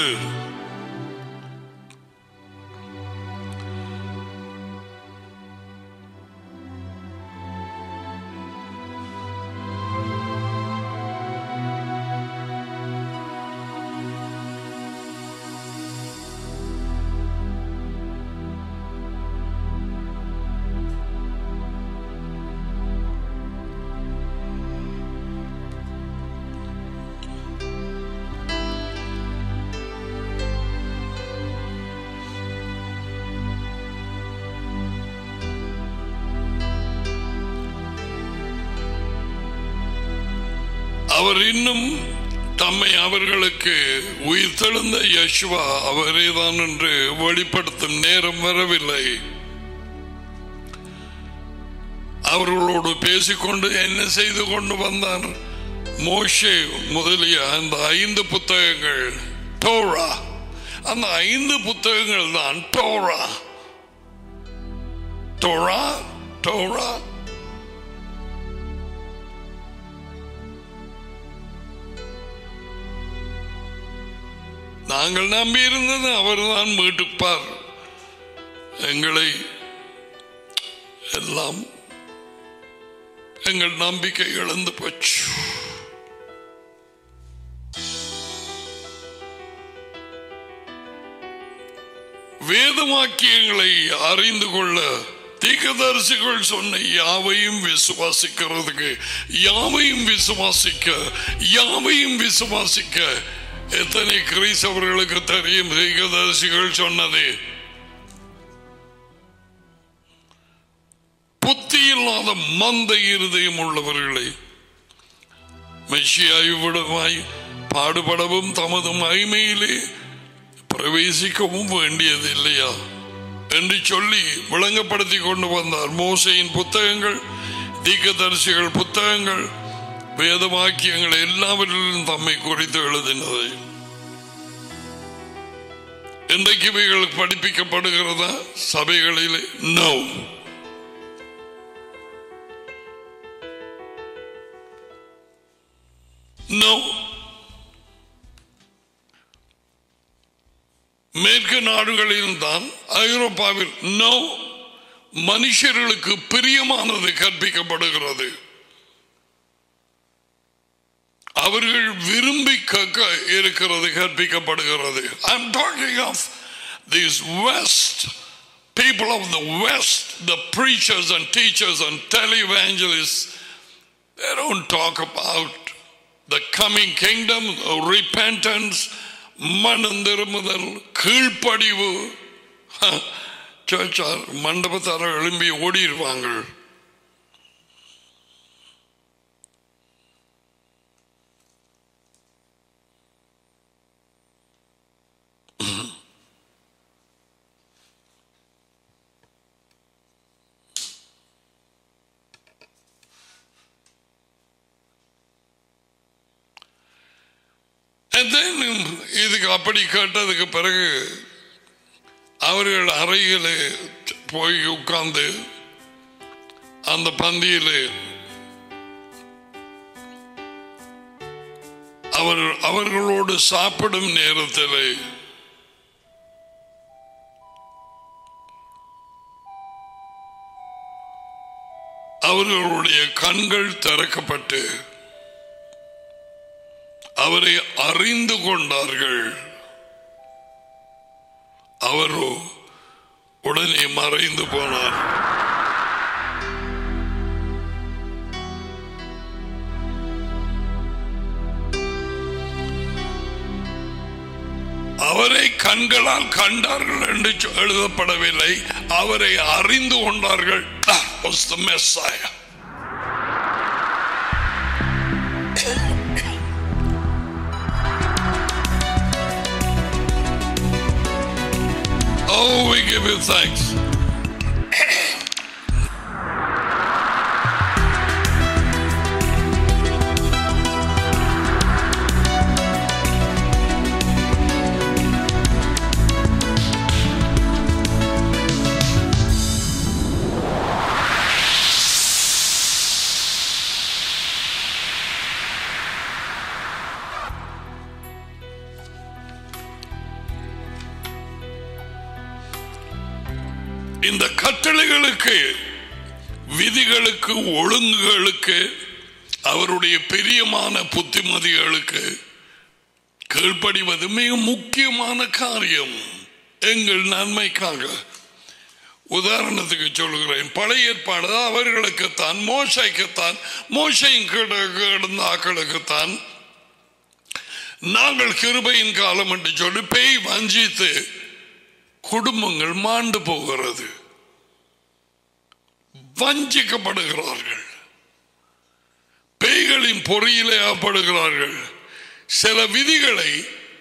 அவர் இன்னும் தம்மை அவர்களுக்கு உயிர்த்தெழுந்த யசுவா அவரேதான் என்று வெளிப்படுத்தும் நேரம் வரவில்லை அவர்களோடு பேசிக்கொண்டு என்ன செய்து கொண்டு வந்தார் மோஷே முதலிய அந்த ஐந்து புத்தகங்கள் டோரா அந்த ஐந்து புத்தகங்கள் தான் டோரா டோரா டோரா நாங்கள் நம்பி இருந்தது அவர்தான் மீட்டுப்பார் எங்களை எல்லாம் எங்கள் நம்பிக்கை இழந்து போச்சு வேத வாக்கியங்களை அறிந்து கொள்ள தீர்க்கதரிசிகள் சொன்ன யாவையும் விசுவாசிக்கிறதுக்கு யாவையும் விசுவாசிக்க யாவையும் விசுவாசிக்க எத்தனை கிறிஸ்தவர்களுக்கு தெரியும் தீர்க்கதரிசிகள் சொன்னது புத்தி இல்லாத மந்த இருதயம் உள்ளவர்களை மெஷியாய் விடமாய் பாடுபடவும் தமது மகிமையிலே பிரவேசிக்கவும் வேண்டியது இல்லையா என்று சொல்லி விளங்கப்படுத்தி கொண்டு வந்தார் மோசையின் புத்தகங்கள் தீக்கதரிசிகள் புத்தகங்கள் வேத வாக்கியங்கள் எல்லாவற்றிலும் தம்மை குறித்து எழுதினது இன்றைக்கு இவைகள் படிப்பிக்கப்படுகிறதா சபைகளிலே நோ நோ மேற்கு நாடுகளில் தான் ஐரோப்பாவில் நோ மனுஷர்களுக்கு பிரியமானது கற்பிக்கப்படுகிறது அவர்கள் விரும்பி கற்க இருக்கிறது கற்பிக்கப்படுகிறது I am talking of this west people of the west the preachers and teachers and televangelists they don't talk about the coming kingdom repentance மனம் திரும்புதல் கீழ்ப்படிவு சர்ச்சார் மண்டபத்தார எழும்பி ஓடிடுவாங்க And then இதுக்கு அப்படி கேட்டதுக்கு பிறகு அவர்கள் அறையில் போய் உட்கார்ந்து அந்த பந்தியில் அவர் அவர்களோடு சாப்பிடும் நேரத்தில் அவர்களுடைய கண்கள் திறக்கப்பட்டு அவரை அறிந்து கொண்டார்கள் அவரோ உடனே மறைந்து போனார் அவரை கண்களால் கண்டார்கள் என்று சொ- எழுதப்படவில்லை அவரை அறிந்து கொண்டார்கள் That was the Messiah. Oh, we give you thanks. இந்த கட்டளைகளுக்கு விதிகளுக்கு ஒழுங்குகளுக்கு அவருடைய பிரியமான புத்திமதிகளுக்கு கீழ்ப்படிவது மிக முக்கியமான காரியம் எங்கள் நன்மைக்காக உதாரணத்துக்கு சொல்லுகிறேன் பழைய ஏற்பாடு அவர்களுக்குத்தான் மோசைக்குத்தான் மோசையின் கீழே கிடந்த ஆக்களுக்குத்தான் நாங்கள் கிருபையின் காலம் என்று சொல்லி பேய் வஞ்சித்து குடும்பங்கள் மாண்டு போகிறது வஞ்சிக்கப்படுகிறார்கள் பேய்களின் பொறியிலே ஆப்படுகிறார்கள் சில விதிகளை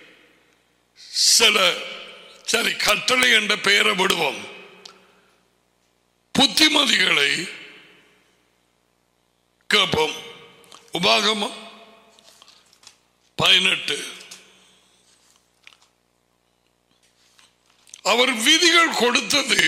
சில சரி கட்டளை என்ற பெயரை விடுவோம் புத்திமதிகளை கேட்போம் உபாகமம் பதினெட்டு அவர் விதிகள் கொடுத்தது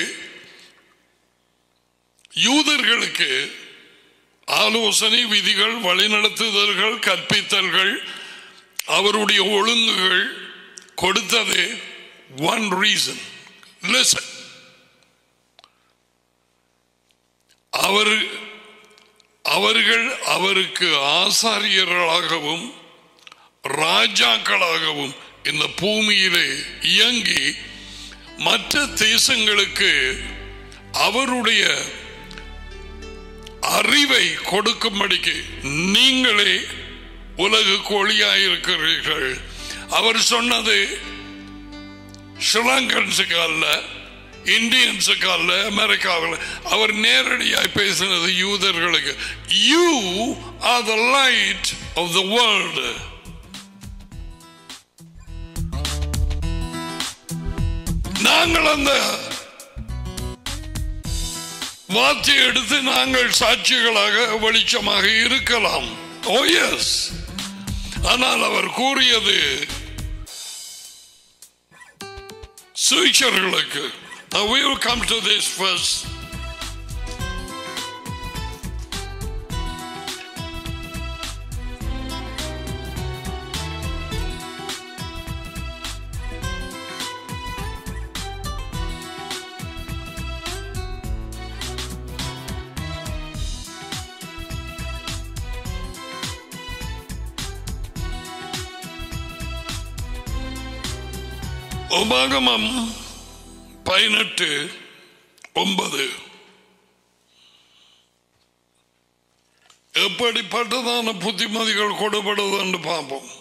யூதர்களுக்கு ஆலோசனை விதிகள் வழிநடத்துதல்கள் கற்பித்தல்கள் அவருடைய ஒழுங்குகள் கொடுத்தது ஒன் ரீசன் லிசன் அவர் அவர்கள் அவருக்கு ஆசாரியர்களாகவும் ராஜாக்களாகவும் இந்த பூமியிலே இயங்கி மற்ற தேசங்களுக்கு அவருடைய அறிவை கொடுக்கும்படிக்கு நீங்களே உலகு கோழியாயிருக்கிறீர்கள் அவர் சொன்னது ஸ்ரீலங்கன்ஸுக்கு அல்ல இந்தியன்ஸுக்கு அல்ல அமெரிக்காவில் அவர் நேரடியாய் பேசினது யூதர்களுக்கு you are the light of the world நாங்கள் அந்த வார்த்தையை எடுத்து நாங்கள் சாட்சிகளாக வெளிச்சமாக இருக்கலாம் ஓ எஸ் ஆனால் அவர் கூறியது சுவிச்சர்களுக்கு Now we will come to this first. உபாகமம் பதினெட்டு ஒன்பது எப்படிப்பட்டதான புத்திமதிகள் கொடுபடுது என்று பார்ப்போம்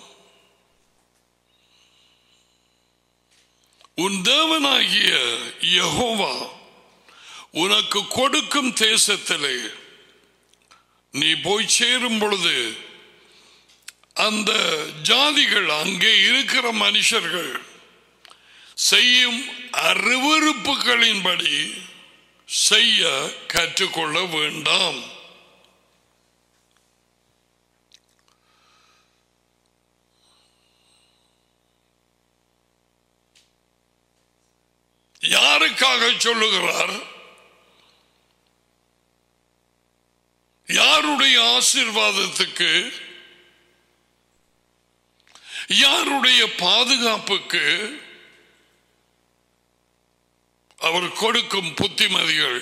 உன் தேவனாகிய யெகோவா உனக்கு கொடுக்கும் தேசத்திலே நீ போய் சேரும் பொழுது அந்த ஜாதிகள் அங்கே இருக்கிற மனுஷர்கள் செய்யும் அருவறுப்புகளின்படி செய்ய கற்றுக்கொள்ள வேண்டாம் யாருக்காக சொல்லுகிறார் யாருடைய ஆசீர்வாதத்துக்கு யாருடைய பாதுகாப்புக்கு அவர் கொடுக்கும் புத்திமதிகள்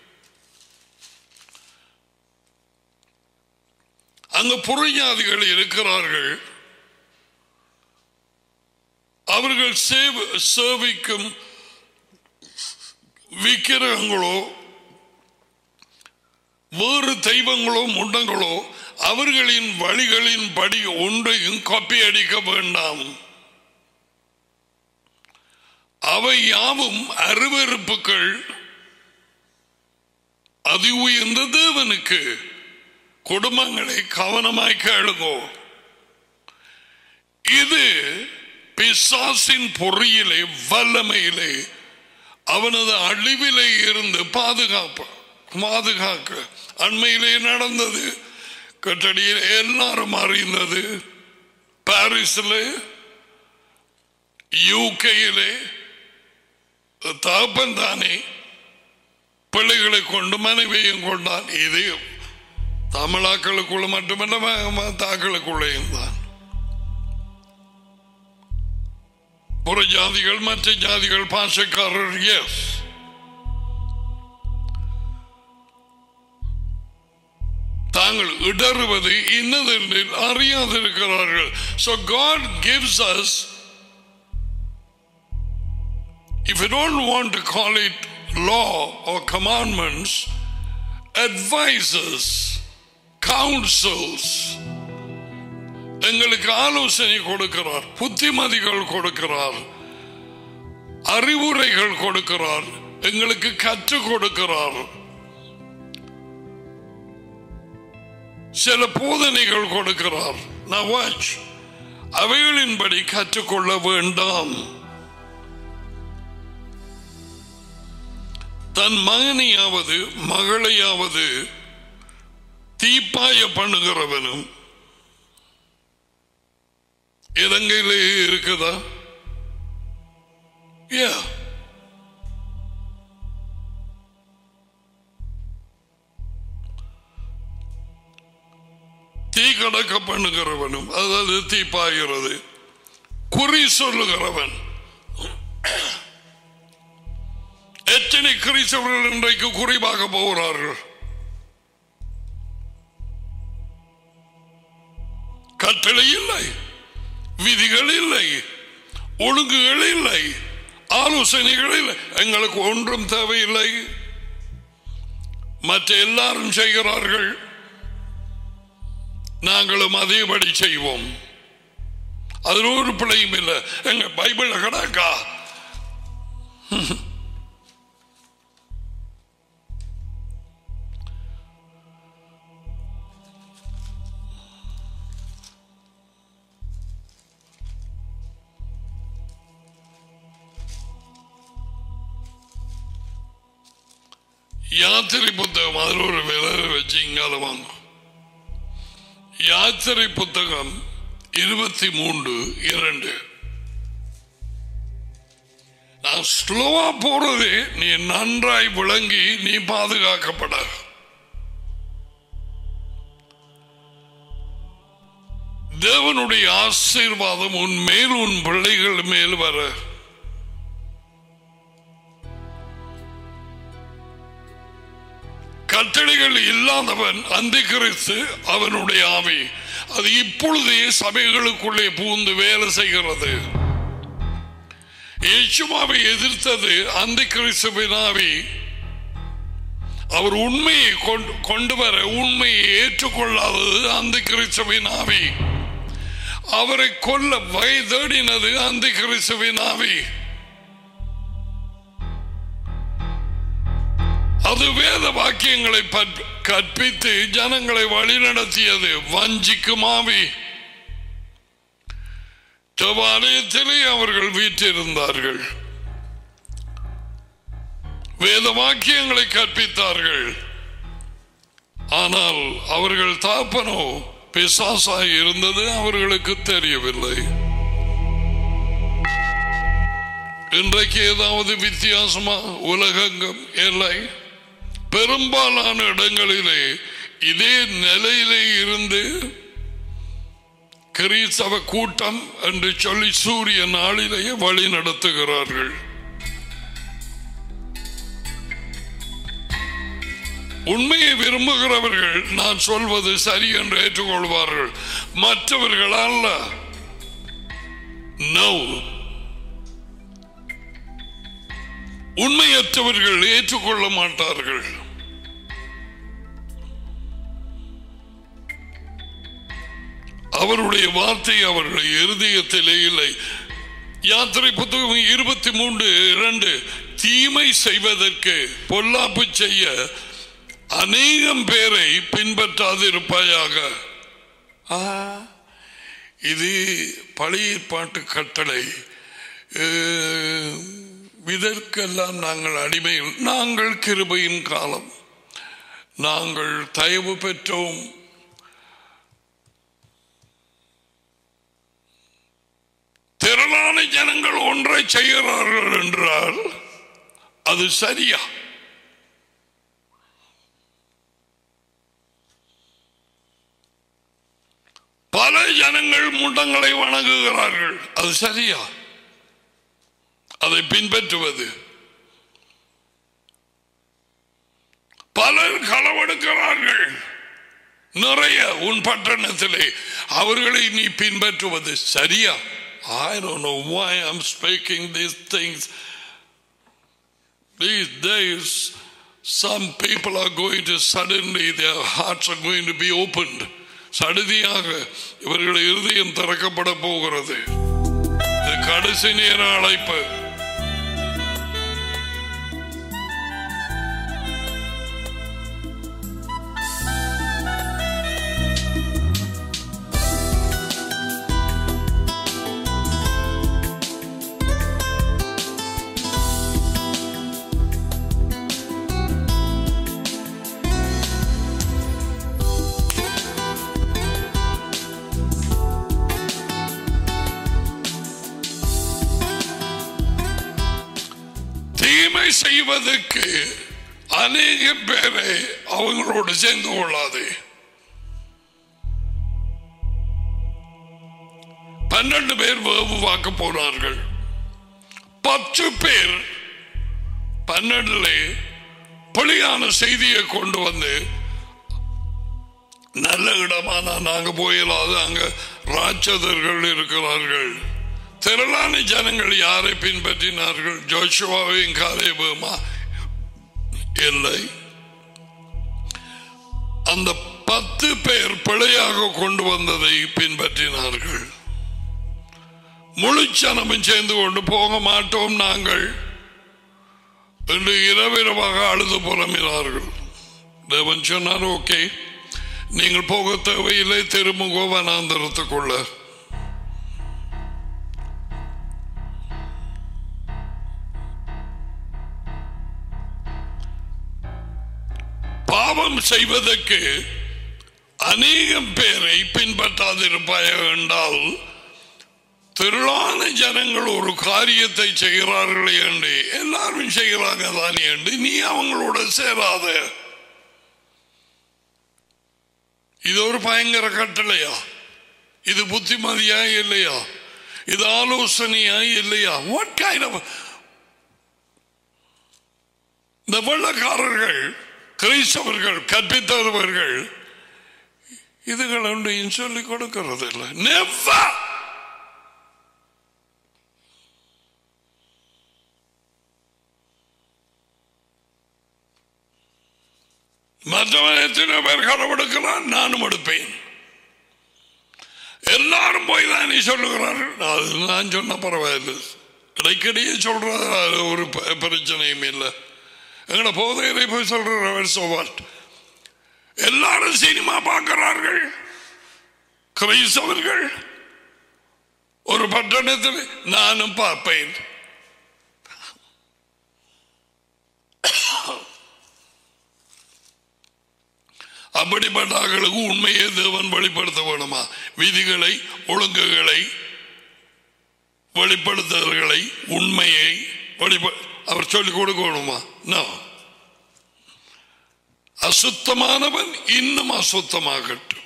அங்கு புறஜாதிகள் இருக்கிறார்கள் அவர்கள் சேவ- சேவிக்கும் விக்கிரகங்களோ வேறு தெய்வங்களோ முண்டங்களோ அவர்களின் வழிகளின் படி ஒன்றையும் காப்பி அடிக்க வேண்டாம் அவை யாவும் அருவருப்புகள் அதி உயர்ந்த தேவனுக்கு குடும்பங்களை கவனமாய் கேளுங்கோ இது பிசாசின் பொறியிலே வல்லமையிலே அவனது அழிவிலே இருந்து பாதுகாப்பு பாதுகாக்க அண்மையிலே நடந்தது கட்டடியில் எல்லாரும் அறிந்தது பாரிஸில் யூகையிலே தகப்பன் தானே பிள்ளைகளை கொண்டு மனைவியும் கொண்டான் இது தமிழாக்களுக்குள்ள மட்டுமல்ல ம- தாக்களுக்குள்ளேயும் தான் புற ஜாதிகள் மற்ற ஜாதிகள் பாசக்காரர் எஸ் தாங்கள் இடறுவது இன்னதென்று அறியாதிருக்கிறார்கள் so god gives us if you don't want to call it law or commandments advises counsels எங்களுக்கு ஆலோசனை கொடுக்கிறார் புத்திமதிகள் கொடுக்கிறார் அறிவுரைகள் கொடுக்கிறார் எங்களுக்கு கற்றுக் கொடுக்கிறார் சில போதனைகள் கொடுக்கிறார் நான் watch. அவைகளின்படி கற்றுக்கொள்ள வேண்டாம் தன் மகனையாவது மகளையாவது தீப்பாய பண்ணுகிறவனும் இலங்கையிலே இருக்குதா Yeah. தீ கடக்க பண்ணுகிறவனும் அதாவது தீ பாய்கிறது குறி சொல்லுகிறவன் எத்தனை கிறிஸ்தவர்கள் இன்றைக்கு குறிப்பாக போகிறார்கள் கட்டளை இல்லை விதிகள் இல்லை ஒழுங்குகள் இல்லை ஆலோசனைகள் இல்லை எங்களுக்கு ஒன்றும் தேவையில்லை மற்ற எல்லாரும் செய்கிறார்கள் நாங்களும் அதேபடி செய்வோம் அதில் ஒரு பிள்ளையும் இல்லை எங்க பைபிள் கடாக்கா யாத்திரை புத்தகம் அதில் ஒரு விலை வச்சு இங்கால வாங்க யாத்திரை புத்தகம் இருபத்தி மூன்று இரண்டு நான் ஸ்லோவா போறது நீ நன்றாய் விளங்கி நீ பாதுகாக்கப்பட தேவனுடைய ஆசீர்வாதம் உன் மேல் உன் பிள்ளைகள் மேல் வர கட்டளைகள் இல்லாதவன் அந்த கிறிஸ்து அவனுடைய ஆவி அது இப்பொழுதே சபைகளுக்குள்ளே பூந்து வேலை செய்கிறது இயேசுவாவை எதிர்த்தது அந்த கிறிஸ்துவின் ஆவி அவர் உண்மையை கொண்டு- கொண்டு வர உண்மையை ஏற்றுக்கொள்ளாதது அந்த கிறிஸ்துவின் ஆவி அவரை கொல்ல வயதேடினது அந்த கிறிஸ்துவின் ஆவி அது வேத வாக்கியங்களை பற்- கற்பித்து ஜனங்களை வழிநடத்தியது வஞ்சிக்கும் ஆவி தேவாலயத்திலே அவர்கள் வீற்றிருந்தார்கள் வேத வாக்கியங்களை கற்பித்தார்கள் ஆனால் அவர்கள் தாப்பனோ பிசாசாய் இருந்தது அவர்களுக்கு தெரியவில்லை இன்றைக்கு ஏதாவது வித்தியாசமா உலகங்கம் இல்லை பெரும்பாலான இடங்களிலே இதே நிலையிலே இருந்து கிறிஸ்தவ கூட்டம் என்று சொல்லி சூரிய நாளிலேயே வழி நடத்துகிறார்கள் உண்மையை விரும்புகிறவர்கள் நான் சொல்வது சரி என்று ஏற்றுக்கொள்வார்கள் மற்றவர்கள் அல்ல No. உண்மையற்றவர்கள் ஏற்றுக்கொள்ள மாட்டார்கள் அவருடைய வார்த்தை அவருடைய இருதயத்திலே இல்லை யாத்திரை புத்தகம் இருபத்தி மூன்று இரண்டு தீமை செய்வதற்கு பொல்லாப்பு செய்ய அநேகம் பேரை பின்பற்றாதிருப்பாயாக ஆ, இது பழைய பாட்டு கட்டளை அஹ், இதற்கெல்லாம் நாங்கள் அடிமைகள் நாங்கள் கிருபையின் காலம் நாங்கள் தயவு பெற்றோம் திரளான ஜனங்கள் ஒன்றை செய்கிறார்கள் என்றால் அது சரியா பல ஜனங்கள் முண்டங்களை வணங்குகிறார்கள் அது சரியா அதை பின்பற்றுவது பலர் களவெடுக்கிறார்கள் நிறைய உன் பட்டணத்திலே அவர்களை நீ பின்பற்றுவது சரியா I don't know why I'm speaking these things. These days, some people are going to suddenly, their hearts are going to be opened. சடுதியாக இவர்கள் இருதயம் திறக்கப்பட போகிறது இது கடைசி நேர அழைப்பு தீமை செய்வதற்கு அநேக பேரை அவங்களோடு சேர்ந்து கொள்ளாது பன்னெண்டு பேர் வேவு வாக்க போனார்கள் பத்து பேர் பன்னெண்டுல பொலியான செய்தியை கொண்டு வந்து நல்ல இடமான நாங்க போயிடாது அங்க ராட்சதர்கள் இருக்கிறார்கள் திரளான ஜனங்கள் யாரை பின்பற்றினார்கள் ஜோஷுவாவையும் காலேபுமா இல்லை அந்த பத்து பேர் பிழையாக கொண்டு வந்ததை பின்பற்றினார்கள் முழு ஜனமும் சேர்ந்து கொண்டு போக மாட்டோம் நாங்கள் என்று இரவிரவாக அழுது புலம்பினார்கள் தேவன் சொன்னார் ஓகே நீங்கள் போக தேவையில்லை திருமுக வனாந்தரத்துக்குள்ள பாவம் செய்வதற்கு அநேகம் பேரை பின்பற்றாதிருப்பாய என்றால் திரளான ஜனங்கள் ஒரு காரியத்தை செய்கிறார்களே என்று எல்லாரும் செய்கிறாங்க தானே என்று நீ அவங்களோட சேராத இது ஒரு பயங்கர கட்டளையா இது புத்திமதியா இல்லையா இது ஆலோசனையா இல்லையா வாட் கைண்ட் ஆஃப் இந்த வெள்ளக்காரர்கள் கிறிஸ்தவர்கள் கற்பித்தவர்கள் இதுகள் ஒன்றையும் சொல்லிக் கொடுக்கிறது இல்லை நெவர் மற்றவன் எத்தனை பேர் கடைபிடிக்கலாம் நானும் எடுப்பேன் எல்லாரும் போய் தான் நீ சொல்லுகிறார்கள் அது நான் சொன்ன பரவாயில்லை இடைக்கிடையே சொல்றது அது ஒரு ப- பிரச்சனையும் இல்லை எங்கட போதையிலே போய் சொல்றவர் சோவாட் எல்லாரும் சினிமா பார்க்கிறார்கள் கிரைஸ்தவர்கள் ஒரு பட்டணத்தில் நானும் பார்ப்பேன் அப்படிப்பட்ட ஆட்களுக்கு உண்மையை தேவன் வெளிப்படுத்த வேணுமா விதிகளை ஒழுங்குகளை வெளிப்படுத்துதல்களை உண்மையை வெளிப்ப அவர் சொல்லிக் கொடுக்கணுமா நோ அசுத்தமானவன் இன்னும் அசுத்தமாகட்டும்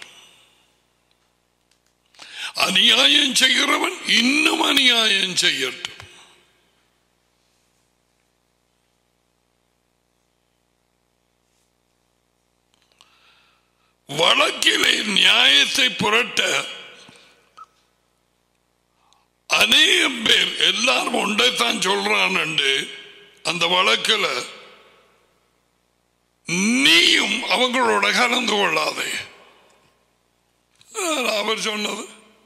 அநியாயம் செய்கிறவன் இன்னும் அநியாயம் செய்யட்டும் வழக்கிலே நியாயத்தை புரட்ட அநேகம் பேர் எல்லாரும் ஒன்றைத்தான் சொல்றான் அந்த வழக்கில் நீயும் அவங்களோட கலந்து கொள்ளாதே அதான் அவர் சொன்னது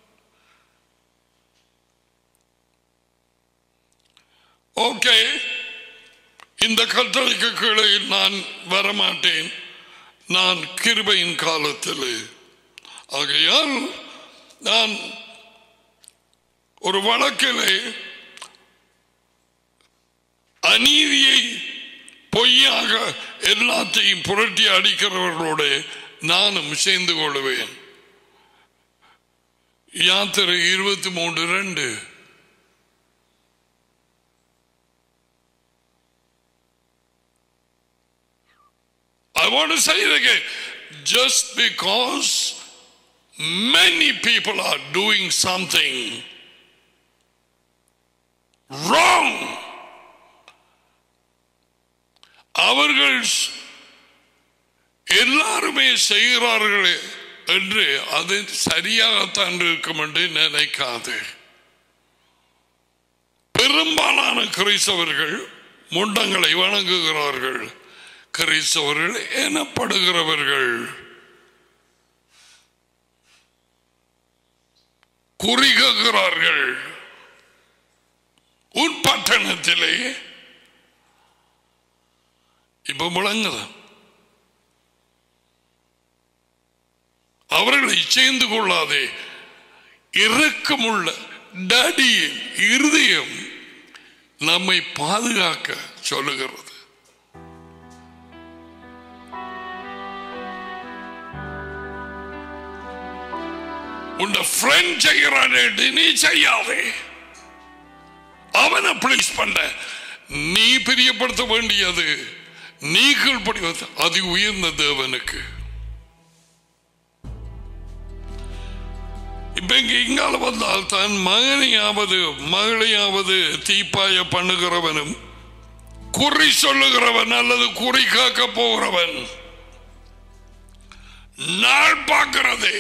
ஓகே இந்த கட்டளைக்கு கீழே நான் வரமாட்டேன் நான் கிருபையின் காலத்தில் ஆகையால் நான் ஒரு வழக்கிலே அநீதியை பொய்யாக எல்லாத்தையும் புரட்டி அடிக்கிறவர்களோடு நானும் சேர்ந்து கொள்வேன் யாத்திரை இருபத்தி மூன்று ரெண்டு I want to say it again. Just because many people are doing something wrong, அவர்கள் எல்லாருமே செய்கிறார்களே என்று அது சரியாகத்தான் இருக்கும் என்று நினைக்காது பெரும்பாலான கிறிஸ்தவர்கள் முண்டங்களை வணங்குகிறார்கள் கிறிஸ்தவர்கள் எனப்படுகிறவர்கள் குறிகிறார்கள் உன் பட்டணத்திலே இப்ப முழங்குது அவர்களை சேர்ந்து கொள்ளாதே இறக்கமுள்ள டடியின் இருதயம் நம்மை பாதுகாக்க சொல்லுகிறது உன் ஃப்ரெண்ட் செய்கிறான் நீ செய்யாதே அவனை ப்ளீஸ் பண்ண நீ பிரியப்படுத்த வேண்டியது நீ கீழ்ப்படிவது அதி உயர்ந்த தேவனுக்கு இப்ப இங்க இங்கால வந்தால் தன் மகனையாவது மகளையாவது தீப்பாய பண்ணுகிறவனும் குறி சொல்லுகிறவன் அல்லது குறி காக்க போகிறவன் நாள் பார்க்கிறது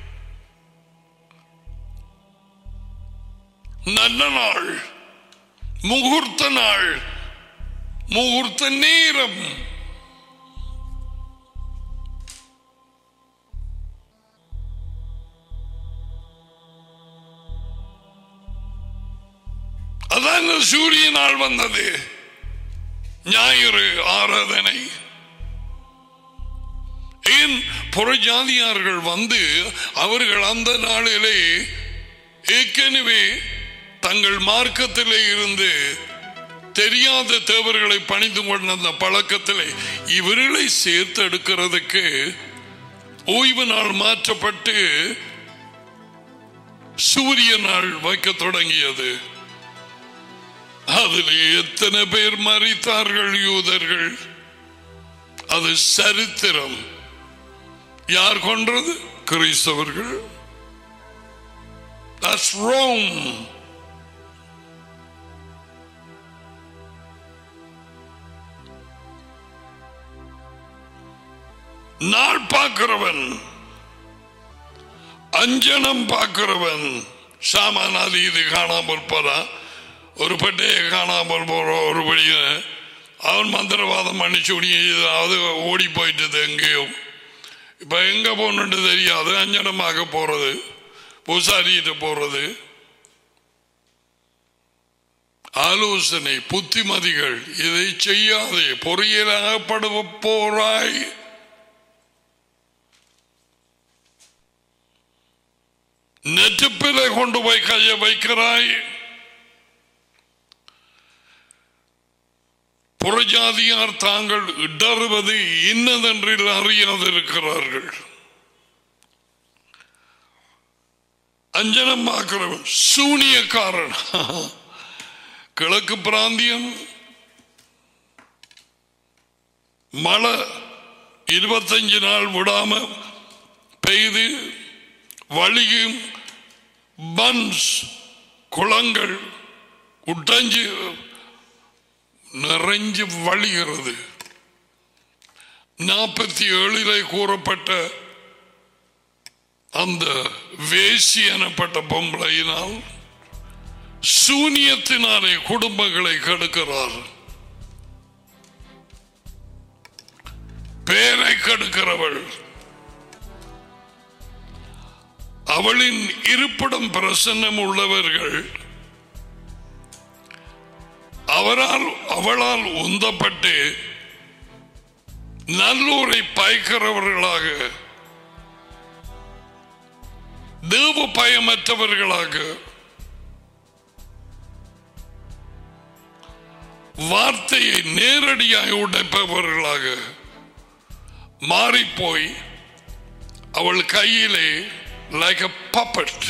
நல்ல நாள் முகூர்த்த நாள் முகூர்த்த நேரம் அதான் இந்த சூரிய நாள் வந்தது ஞாயிறு ஆராதனை ஏன் புறஜாதியார்கள் வந்து அவர்கள் அந்த நாளிலே ஏற்கனவே தங்கள் மார்க்கத்திலே இருந்து தெரியாத தேவர்களை பணிந்து கொண்ட அந்த பழக்கத்திலே இவர்களை சேர்த்து எடுக்கிறதுக்கு ஓய்வு நாள் மாற்றப்பட்டு சூரிய நாள் வைக்க தொடங்கியது அதில் எத்தனை பேர் மறித்தார்கள் யூதர்கள் அது சரித்திரம் யார் கொன்றது கிறிஸ்தவர்கள் That's Rome. நாள் பார்க்கிறவன் அஞ்சனம் பார்க்கிறவன் சாமானாதி இது காணாமல் போறான் ஒரு பட்டையை காணாமல் போற ஒரு வழிய அவன் மந்திரவாதம் பண்ணிச்சு அது ஓடி போயிட்டது எங்கேயும் இப்ப எங்க போகணுன்னு தெரியாது அஞ்சனமாக போறது பூசாரிகிட்ட போறது ஆலோசனை புத்திமதிகள் இதை செய்யாதே பொறியியலாகப்படுவ போறாய் நெற்றுப்பிலை கொண்டு போய் கையை வைக்கிறாய் புறஜாதியார் தாங்கள் இடறுவது இன்னதென்று அறியாதிருக்கிறார்கள் அஞ்சனம் பார்க்கிறவன் சூனியக்காரன் கிழக்கு பிராந்தியம் மழை இருபத்தஞ்சு நாள் விடாம பெய்து வழியும் பன்ஸ் குளங்கள் உட்டஞ்சு நிறைஞ்சு வழிகிறது நாற்பத்தி ஏழிலே கூறப்பட்ட அந்த வேசி எனப்பட்ட பொம்பளையினால் சூனியத்தினாலே குடும்பங்களை கெடுக்கிறார் பேரை கெடுக்கிறவள் அவளின் இருப்பிடம் பிரசன்னம் உள்ளவர்கள் அவரால் அவளால் உந்தப்பட்டு நல்லூரை பாய்க்கிறவர்களாக தேவ பயமற்றவர்களாக வார்த்தையை நேரடியாக உடைப்பவர்களாக மாறிப்போய் அவள் கையிலே லைக் அ பப்பட்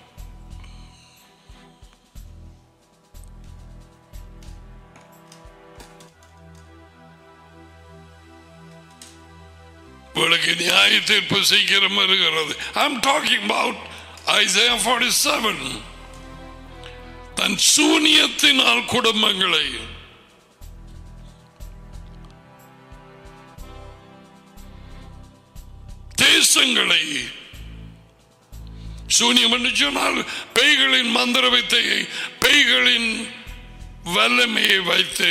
இவளுக்கு நியாய தீர்ப்பு சீக்கிரம் வருகிறது I'm talking about Isaiah forty seven தன் சூனியத்தினால் குடும்பங்களை தேசங்களை சூனியம் என்று சொன்னால் பேய்களின் மந்திர வித்தையை பேய்களின் வல்லமையை வைத்து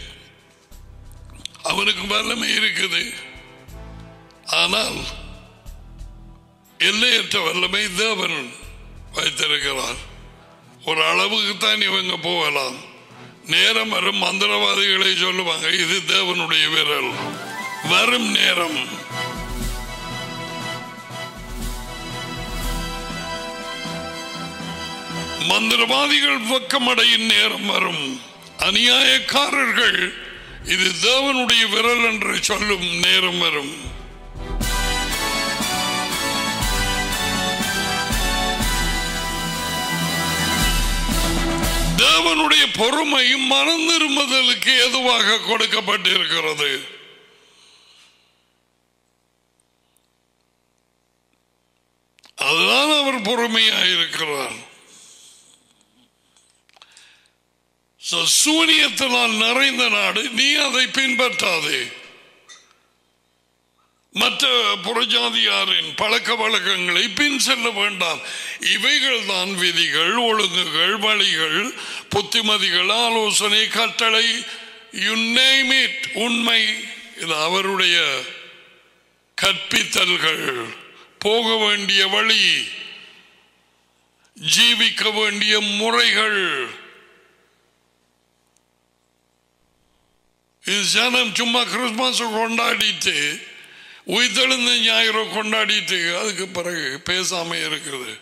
அவனுக்கு வல்லமை இருக்குது ஆனால் எல்லையற்ற வல்லமை தேவன் வைத்திருக்கிறார் ஒரு அளவுக்கு தான் இவங்க போகலாம் நேரம் வரும் மந்திரவாதிகளை சொல்லுவாங்க இது தேவனுடைய விரல் வரும் நேரம் மந்திரவாதிகள் வெக்கமடையும் நேரம் வரும் அநியாயக்காரர்கள் இது தேவனுடைய விரல் என்று சொல்லும் நேரம் வரும் தேவனுடைய பொறுமையும் மனந்திரும்புதலுக்கு எதுவாக கொடுக்கப்பட்டிருக்கிறது அதுதான் அவர் பொறுமையாக இருக்கிறார் So, சூனியத்தினால் நிறைந்த நாடு நீ அதை பின்பற்றாதே மற்ற புறஜாதியாரின் பழக்க வழக்கங்களை பின் செல்ல வேண்டாம் இவைகள் தான் விதிகள் ஒழுங்குகள் வழிகள் புத்திமதிகள் ஆலோசனை கட்டளை யூ நேம் இட் உண்மை இது அவருடைய கற்பித்தல்கள் போக வேண்டிய வழி ஜீவிக்க வேண்டிய முறைகள் இது ஜனம் சும்மா கிறிஸ்துமஸ் கொண்டாடிட்டு உயிர்த்தெழுந்த ஞாயிறு கொண்டாடிட்டு அதுக்கு பிறகு பேசாம இருக்குது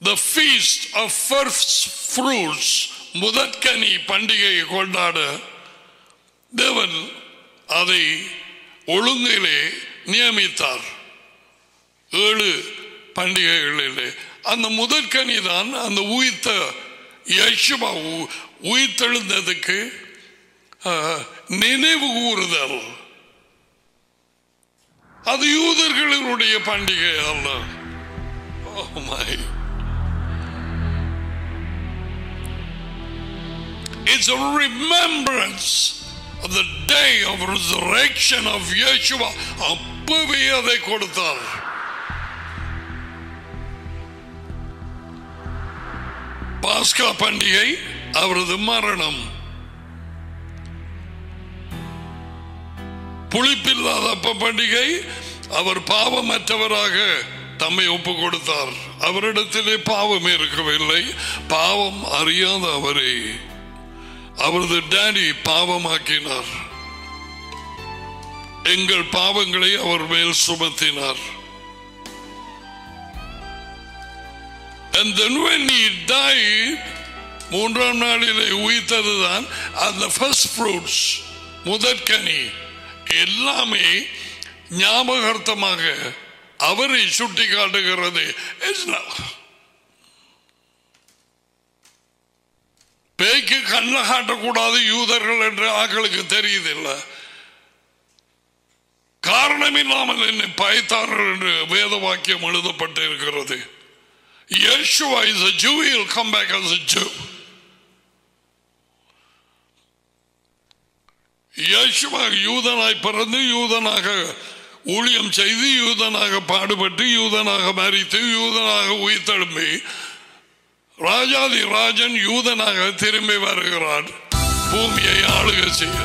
the feast of first fruits முதற்கனி பண்டிகையை கொண்டாட தேவன் அதை ஒழுங்கிலே நியமித்தார் ஏழு பண்டிகைகளிலே அந்த முதற்கனி தான் அந்த உயிர்த்த யசுவா உயிர்த்தெழுந்ததுக்கு ஆஹ், நினைவு கூறுதல் அது யூதர்களுடைய பண்டிகை அல்ல Oh my. It's a remembrance of the day of resurrection of Yeshua. அப்பவே அதை கொடுத்தார் பாஸ்கா பண்டிகை அவரது மரணம் புளிப்பில்லாத அப்ப பண்டிகை அவர் பாவமற்றவராக தம்மை ஒப்பு கொடுத்தார் அவரிடத்திலே பாவம் இருக்கவில்லை பாவம் அறியாத அவரை அவரது டேடி பாவமாக்கினார் எங்கள் பாவங்களை அவர் மேல் சுமத்தினார் And then when he died, மூன்றாம் நாளிலே உயிர்த்ததுதான் அந்த ஃபர்ஸ்ட் ஃப்ரூட்ஸ் முதற்கனி எல்லாமே ஞாபகார்த்தமாக அவரை சுட்டி காட்டுகிறது It's not- பேய்க்கு கண்ணை காட்டக்கூடாது யூதர்கள் என்று ஆக்களுக்கு தெரியுதில்லை காரணமில்லாமல் என்னை பயத்தார்கள் என்று வேத வாக்கியம் எழுதப்பட்டு இருக்கிறது Yeshua is a Jew, he'll come back as a Jew. Yeshua யூதனாய் பிறந்து யூதனாக ஊழியம் செய்து யூதனாக பாடுபட்டு யூதனாக மறித்து யூதனாக உயிர்த்தெழும்பி ராஜாதி ராஜன் யூதனாக திரும்பி வருகிறார் பூமியை ஆளுக செய்ய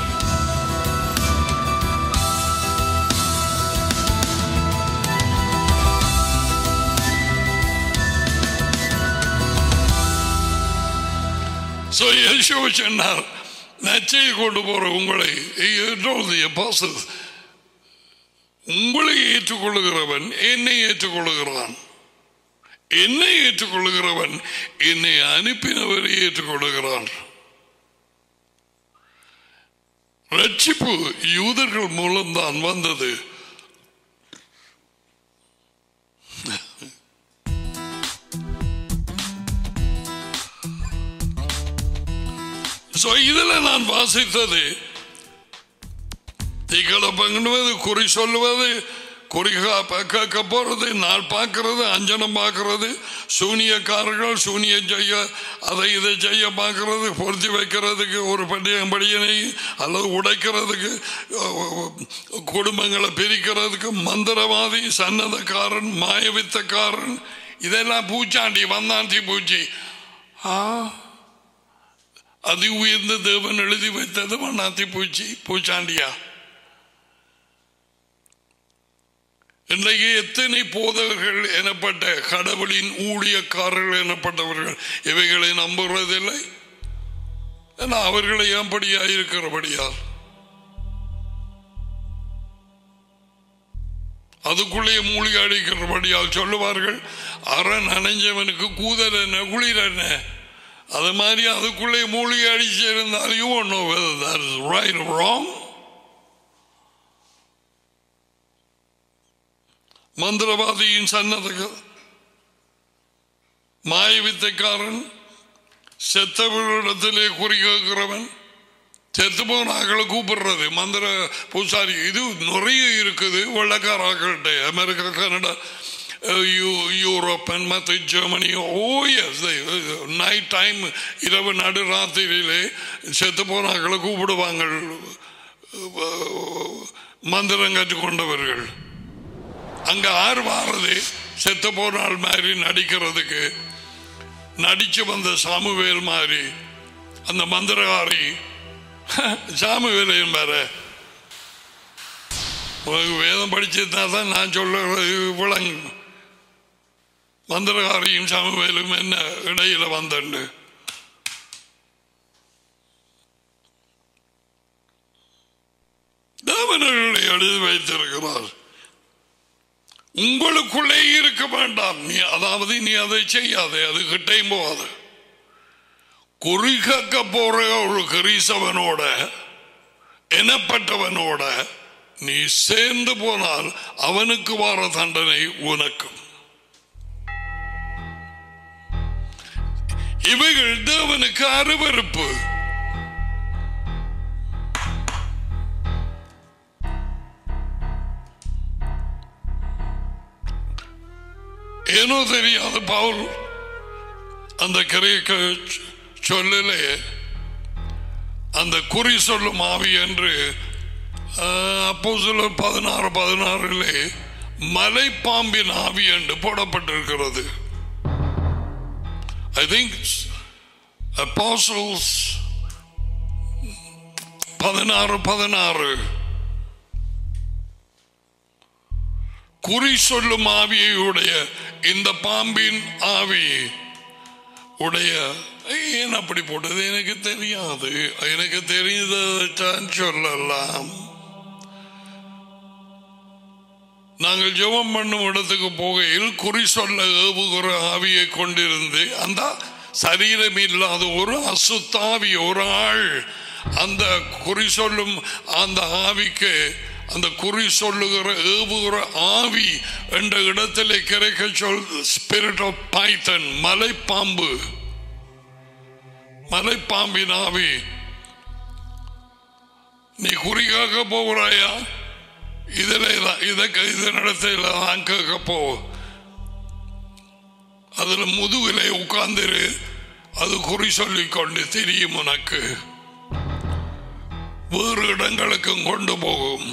So Yeshua சொன்னார் நச்சையை கொண்டு போற உங்களை he told the apostles, உங்களை ஏற்றுக்கொள்ளுகிறவன் என்னை ஏற்றுக்கொள்ளுகிறான் என்னை ஏற்றுக்கொள்ளுகிறவன் என்னை அனுப்பினவரை ஏற்றுக்கொள்ளுகிறான் ரட்சிப்பு யூதர்கள் மூலம்தான் வந்தது So, இதுல நான் வாசித்தது தீக்களை பங்குவது குறி சொல்லுவது குறி கா- கேட்க போறது நாள் பார்க்கிறது அஞ்சனம் பார்க்கிறது சூனியக்காரர்கள் சூனியம் செய்ய அதை இதை செய்ய பார்க்கிறது பொருத்தி வைக்கிறதுக்கு ஒரு பண்டிகை படியனை அல்லது உடைக்கிறதுக்கு அஹ், குடும்பங்களை பிரிக்கிறதுக்கு மந்திரவாதி சன்னதக்காரன் மாயவித்தக்காரன் இதெல்லாம் பூச்சாண்டி வந்தாண்டி பூச்சி ஆ அதி உயர்ந்த தேவன் எழுதி வைத்தது வண்ணாத்தி பூச்சி பூச்சாண்டியா இன்றைக்கு எத்தனை போதகர்கள் எனப்பட்ட கடவுளின் ஊழியக்காரர்கள் எனப்பட்டவர்கள் இவைகளை நம்புவதில்லை ஏன்னா அவர்களை ஏன்படியா இருக்கிறபடியா அதுக்குள்ளே மூழ்கி அடிக்கிறபடியால் சொல்லுவார்கள் அரண் அணைஞ்சவனுக்கு கூதல் என்ன குளிர் என்ன அது மாதிரி அதுக்குள்ளே மூழ்கி அடிச்சு இருந்தால் you know that is right or wrong மந்திரவாதியின் சன்னதர்கள் மாயவித்தைக்காரன் செத்தவர்களிடத்திலே குறி கேட்கிறவன் செத்து போனாக்களை கூப்பிடுறது மந்திர பூசாரி இது நிறைய இருக்குது வெள்ளக்காராக்கள்கிட்ட அமெரிக்கா கனடா அஹ், யூ- யூரோப் and மற்ற Germany oh yes night time இரவு நடு ராத்திரியிலே செத்து போனாக்களை கூப்பிடுவாங்க அஹ், மந்திரம் கற்றுக்கொண்டவர்கள் அங்க ஆறு வாரது செத்து போனால் மாதிரி நடிக்கிறதுக்கு நடிச்சு வந்த சாமுவேல் மாதிரி அந்த மந்திரகாரி சாமுவேலையும் வேற உனக்கு வேதம் படிச்சிருந்தா தான் நான் சொல்லுறது விளங்கும் மந்திரகாரியும் சாமுவேலும் என்ன இடையில வந்தண்டு தேவனர்களை எழுதி வைத்திருக்கிறார் உங்களுக்குள்ளே இருக்க வேண்டாம் நீ அதாவது நீ அதை செய்யாதே அது கிட்டையும் போகாது குறிக்க போற ஒரு கிரீசவனோட எனப்பட்டவனோட நீ சேர்ந்து போனால் அவனுக்கு வர தண்டனை உனக்கும் இவைகள் தேவனுக்கு அருவருப்பு ஏனோ தெரியாது பவுல் அந்த கிரேக்க சொல்லிலே அந்த குறி சொல்லும் ஆவி என்று அப்போ சில பதினாறு பதினாறிலே மலைப்பாம்பின் ஆவி என்று போடப்பட்டிருக்கிறது ஐ திங்க் apostles பதினாறு பதினாறு குறி சொல்லும் ஆவியுடைய இந்த பாம்பின் ஆவி உடைய ஏன் அப்படி போட்டது எனக்கு தெரியாது எனக்கு தெரிந்ததான் சொல்லலாம் நாங்கள் ஜெபம் பண்ணும் இடத்துக்கு போகையில் குறி சொல்ல ஏவுகிற ஆவியை கொண்டிருந்து அந்த சரீரம் இல்லாத ஒரு அசுத்தாவி ஒரு ஆள் அந்த குறி சொல்லும் அந்த ஆவிக்கு அந்த குறி சொல்லுகிற ஏவுகிற ஆவி என்ற இடத்திலே கிடைக்க சொல் ஸ்பிரிட் ஆஃப் பைத்தன் மலைப்பாம்பு மலைப்பாம்பின் ஆவி நீ குறிக்காக போகிறாயா இதில் இதற்கு இதனிடத்தில் தான் கேட்க போ அதுல முதுகிலே உட்கார்ந்துரு அது குறி சொல்லிக் கொண்டு தெரியும் உனக்கு வேறு இடங்களுக்கும் கொண்டு போகும்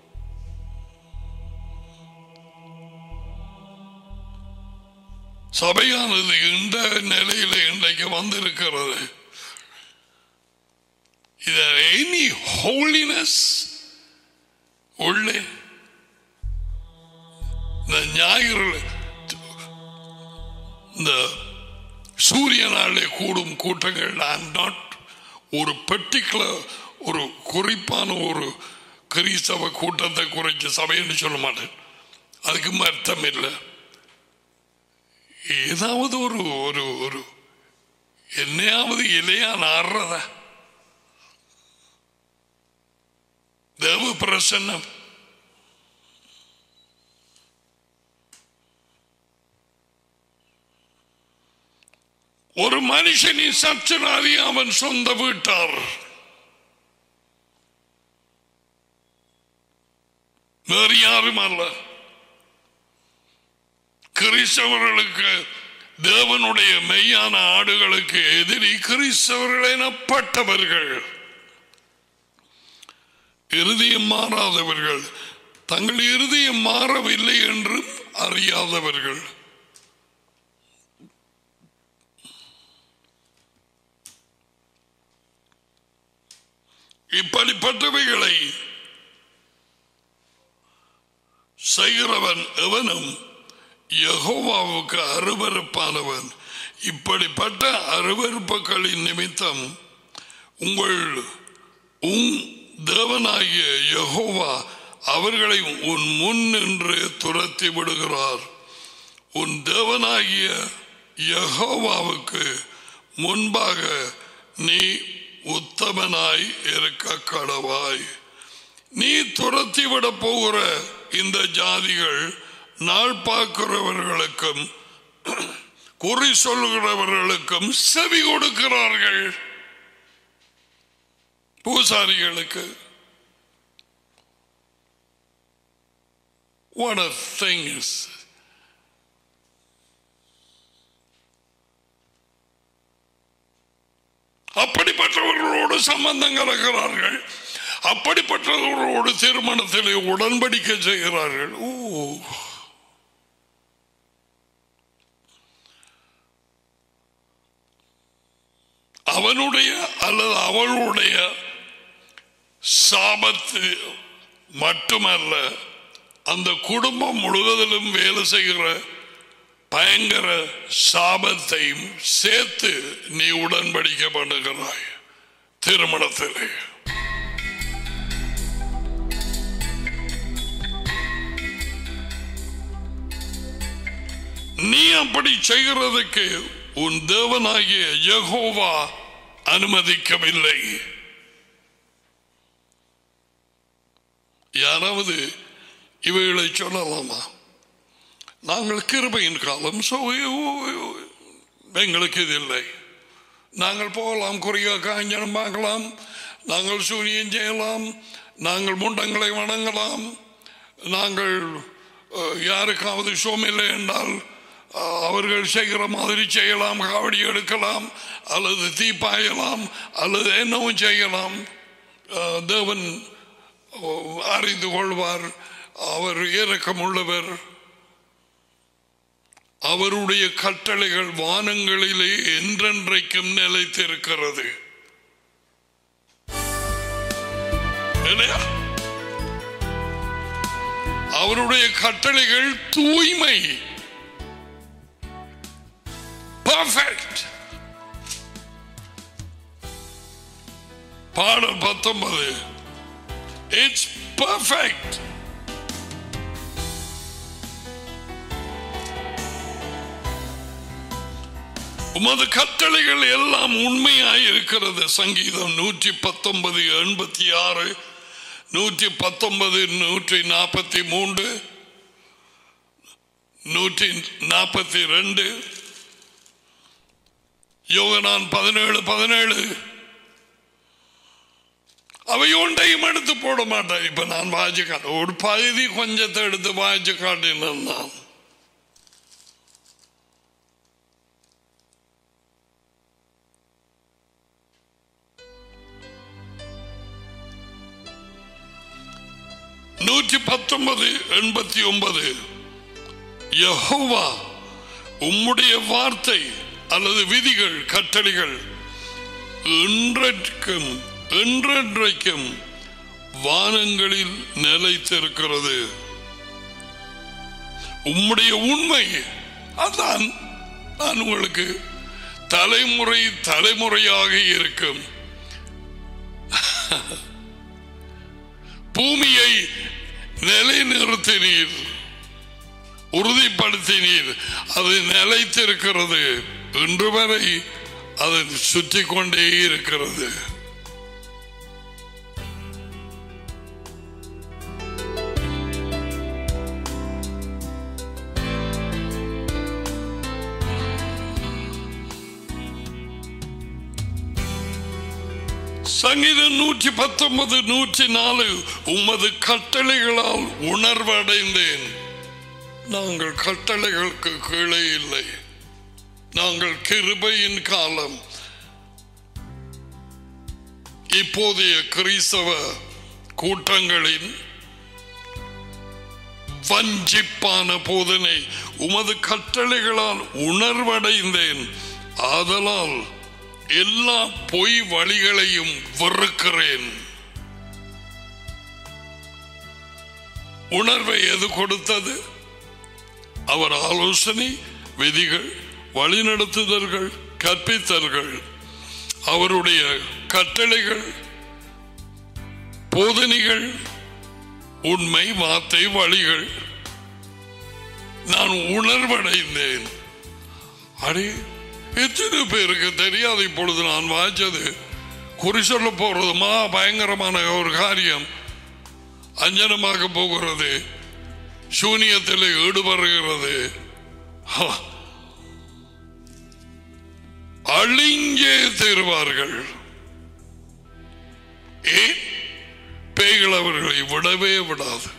சபையானது இந்த நிலையில இன்றைக்கு வந்திருக்கிறது இது எனி ஹோலினஸ் உள்ளே இந்த ஞாயிறு இந்த சூரிய நாளே கூடும் கூட்டங்கள் ஐம் நாட் ஒரு பர்டிகுலர் ஒரு குறிப்பான ஒரு கிறிஸ்தவ கூட்டத்தை குறைச்சு சபைன்னு சொல்ல மாட்டேன் அதுக்கு அர்த்தம் இல்லை ஏதாவது ஒரு ஒரு ஒரு என்னையாவது இலையா நாடுறத தேவ பிரசன்னம் ஒரு மனுஷனின் சச்சனாதி அவன் சொந்த வீட்டார் வேறு யாரும் அல்ல கிறிஸ்தவர்களுக்கு தேவனுடைய மெய்யான ஆடுகளுக்கு எதிரி கிறிஸ்தவர்கள் எனப்பட்டவர்கள் இருதயம் மாறாதவர்கள் தங்கள் இருதயம் மாறவில்லை என்று அறியாதவர்கள் இப்படிப்பட்டவைகளை செய்கிறவன் எவனும் யகோவாவுக்கு அருவறுப்பானவன் இப்படிப்பட்ட அருவறுப்புகளின் நிமித்தம் உங்கள் உன் தேவனாகிய யகோவா அவர்களை உன் முன் நின்று துரத்தி விடுகிறார் உன் தேவனாகிய யகோவாவுக்கு முன்பாக நீ உத்தமனாய் இருக்க கடவாய் நீ துரத்தி விட போகிற இந்த ஜாதிகள் நாள் பார்க்கிறவர்களுக்கும் குறி சொல்லுகிறவர்களுக்கும் செவி கொடுக்கிறார்கள் பூசாரிகளுக்கு What a thing is அப்படிப்பட்டவர்களோடு சம்பந்தம் கலக்கிறார்கள் அப்படிப்பட்டவர்களோடு திருமணத்திலே உடன்படிக்கை செய்கிறார்கள் ஓ அவனுடைய அல்லது அவளுடைய சாபத்து மட்டுமல்ல அந்த குடும்பம் முழுவதிலும் வேலை செய்கிற பயங்கர சாபத்தையும் சேர்த்து நீ உடன்படிக்கை பண்ணுகிறாய் திருமணத்திலே நீ அப்படி செய்கிறதுக்கு உன் தேவனாகிய யெகோவா அனுமதிக்கவில்லை யாராவது இவைகளை சொல்லலாமா நாங்கள் கிருபையின் காலம் சோ எங்களுக்கு இது இல்லை நாங்கள் போகலாம் குறியா காஞ்சனம் பார்க்கலாம் நாங்கள் சூரியன் செய்யலாம் நாங்கள் முண்டங்களை வணங்கலாம் நாங்கள் அஹ், யாருக்காவது சோமில்லை என்றால் அஹ், அவர்கள் செய்கிற மாதிரி செய்யலாம் காவடி எடுக்கலாம் அல்லது தீப்பாயலாம் அல்லது என்னவும் செய்யலாம் அஹ், தேவன் அஹ், அறிந்து கொள்வார் அவர் இரக்கமுள்ளவர் அவருடைய கட்டளைகள் வானங்களிலே என்றென்றைக்கும் நிலைத்திருக்கிறது இல்லையா? அவருடைய கட்டளைகள் தூய்மை பர்ஃபெக்ட் பாடல் பத்தொன்பது இட்ஸ் பர்ஃபெக்ட் உமது கட்டளைகள் எல்லாம் உண்மையாய் இருக்கிறது சங்கீதம் நூற்றி பத்தொன்பது எண்பத்தி ஆறு நூற்றி பத்தொன்பது நூற்றி நாற்பத்தி மூன்று நூற்றி நாற்பத்தி ரெண்டு யோகனான் பதினேழு பதினேழு அவை ஒன்றையும் எடுத்து போட மாட்டேன் இப்ப நான் வாய்ச்சி காட்ட ஒரு பகுதி கொஞ்சத்தை எடுத்து வாய்ச்சி காட்டினேன் நான் நூற்றி பத்தொன்பது எண்பத்தி ஒன்பது யெகோவா உம்முடைய வார்த்தை அல்லது விதிகள் கட்டளைகள் என்றைக்கும் என்றென்றைக்கும் வானங்களில் நிலைத்திருக்கிறது உம்முடைய உண்மை அதான் நான் உங்களுக்கு தலைமுறை தலைமுறையாக இருக்கும் பூமியை நிலைநிறுத்தினீர் உறுதிப்படுத்தினீர் அது நிலைத்திருக்கிறது இன்று வரை அது சுற்றி கொண்டே இருக்கிறது சங்கீதம் நூற்றி பத்தொன்பது நூற்றி நாலு உமது கட்டளைகளால் உணர்வடைந்தேன் நாங்கள் கட்டளைகளுக்கு கீழே இல்லை நாங்கள் கிருபையின் காலம் இப்போதைய கிறிஸ்தவ கூட்டங்களின் வஞ்சிப்பான போதனை உமது கட்டளைகளால் உணர்வடைந்தேன் ஆதலால் எல்லா பொய் வழிகளையும் வெறுக்கிறேன் உணர்வை எது கொடுத்தது அவர் ஆலோசனை விதிகள் வழிநடத்துதல்கள் கற்பித்தல்கள் அவருடைய கட்டளைகள் போதனைகள் உண்மை வார்த்தை வழிகள் நான் உணர்வடைந்தேன் அடே எத்தனை பேருக்கு தெரியாது இப்பொழுது நான் வாய்ச்சது குறி சொல்ல போறது மா பயங்கரமான ஒரு காரியம் அஞ்சனமாக போகிறது சூனியத்தில் ஈடுபடுகிறது ஹா. அழிஞ்சே தீர்வார்கள் ஏன் பேய்கள் அவர்களை விடவே விடாது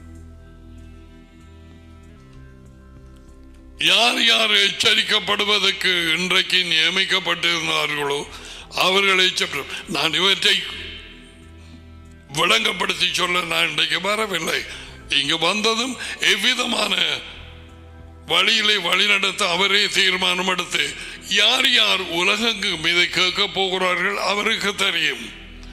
யார் யார் எச்சரிக்கப்படுவதற்கு இன்றைக்கு நியமிக்கப்பட்டிருந்தார்களோ அவர்களை செப்ப- நான் இவற்றை விளங்கப்படுத்தி சொல்ல நான் இன்றைக்கு வரவில்லை இங்கு வந்ததும் எவ்விதமான வழியிலே வழிநடத்த அவரே தீர்மானம் எடுத்து யார் யார் உலகெங்கும் இதை கேட்க போகிறார்கள் அவருக்கு தெரியும்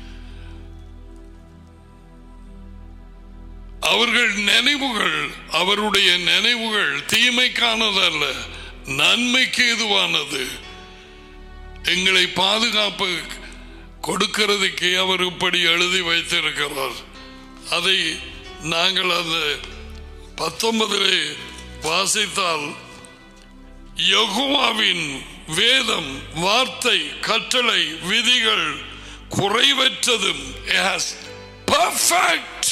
அவர்கள் நினைவுகள் அவருடைய நினைவுகள் தீமைக்கானதல்ல நன்மைக்கு எதுவானது எங்களை பாதுகாப்பு கொடுக்கிறதுக்கே அவர் இப்படி எழுதி வைத்திருக்கிறார் அதை நாங்கள் அந்த பத்தொன்பதிலே வாசித்தால் யகுவாவின் வேதம் வார்த்தை கட்டளை விதிகள் குறைவற்றதும் பர்ஃபெக்ட்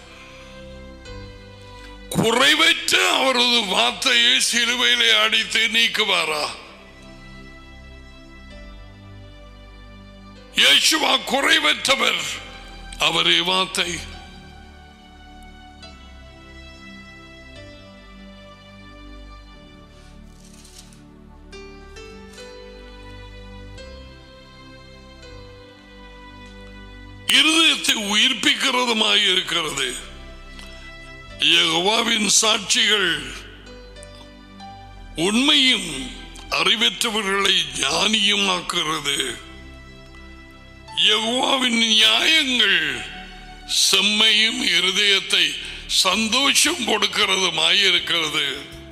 குறைவற்ற அவரது வார்த்தையை சிலுவையிலே அடித்து நீக்குவாரா இயேசுவா குறைவற்றவர் அவரே வார்த்தை இருதயத்தை உயிர்ப்பிக்கிறதுமாய் இருக்கிறது யெகோவாவின் சாட்சிகள் உண்மையும் அறிவற்றவர்களை ஞானியும் ஆக்குறது யெகோவாவின் நியாயங்கள் செம்மையும் இருதயத்தை சந்தோஷம் கொடுக்கிறதுமாய் இருக்கிறது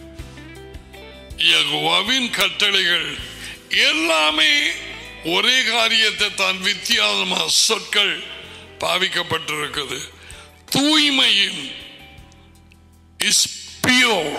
யெகோவாவின் கட்டளைகள் எல்லாமே ஒரே காரியத்தை தான் வித்தியாசமா சொற்கள் பாவிக்கப்பட்டிருக்குது தூய்மையும் இஸ் பியோர்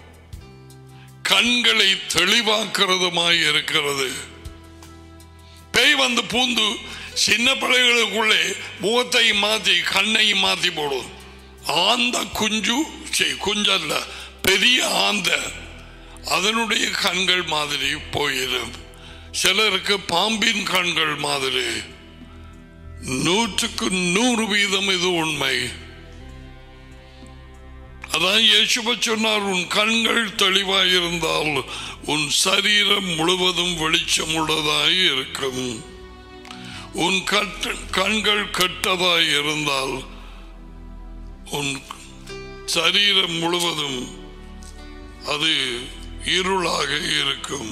கண்களை தெளிவாக்குறதுமாய் இருக்கிறது பேய் வந்து பூந்து சின்ன பிள்ளைகளுக்குள்ளே முகத்தை மாத்தி கண்ணையும் மாத்தி போடும் ஆந்த குஞ்சு சரி, குஞ்சல்ல பெரிய ஆந்த அதனுடைய கண்கள் மாதிரி போயிடும் சிலருக்கு பாம்பின் கண்கள் மாதிரி நூற்றுக்கு நூறு வீதம் இது உண்மை அதான் இயேசுவ சொன்னார் உன் கண்கள் தெளிவாயிருந்தால் உன் சரீரம் முழுவதும் வெளிச்சம் உள்ளதாய் இருக்கும் உன் கட்டு கண்கள் கெட்டதாய் இருந்தால் உன் சரீரம் முழுவதும் அது இருளாக இருக்கும்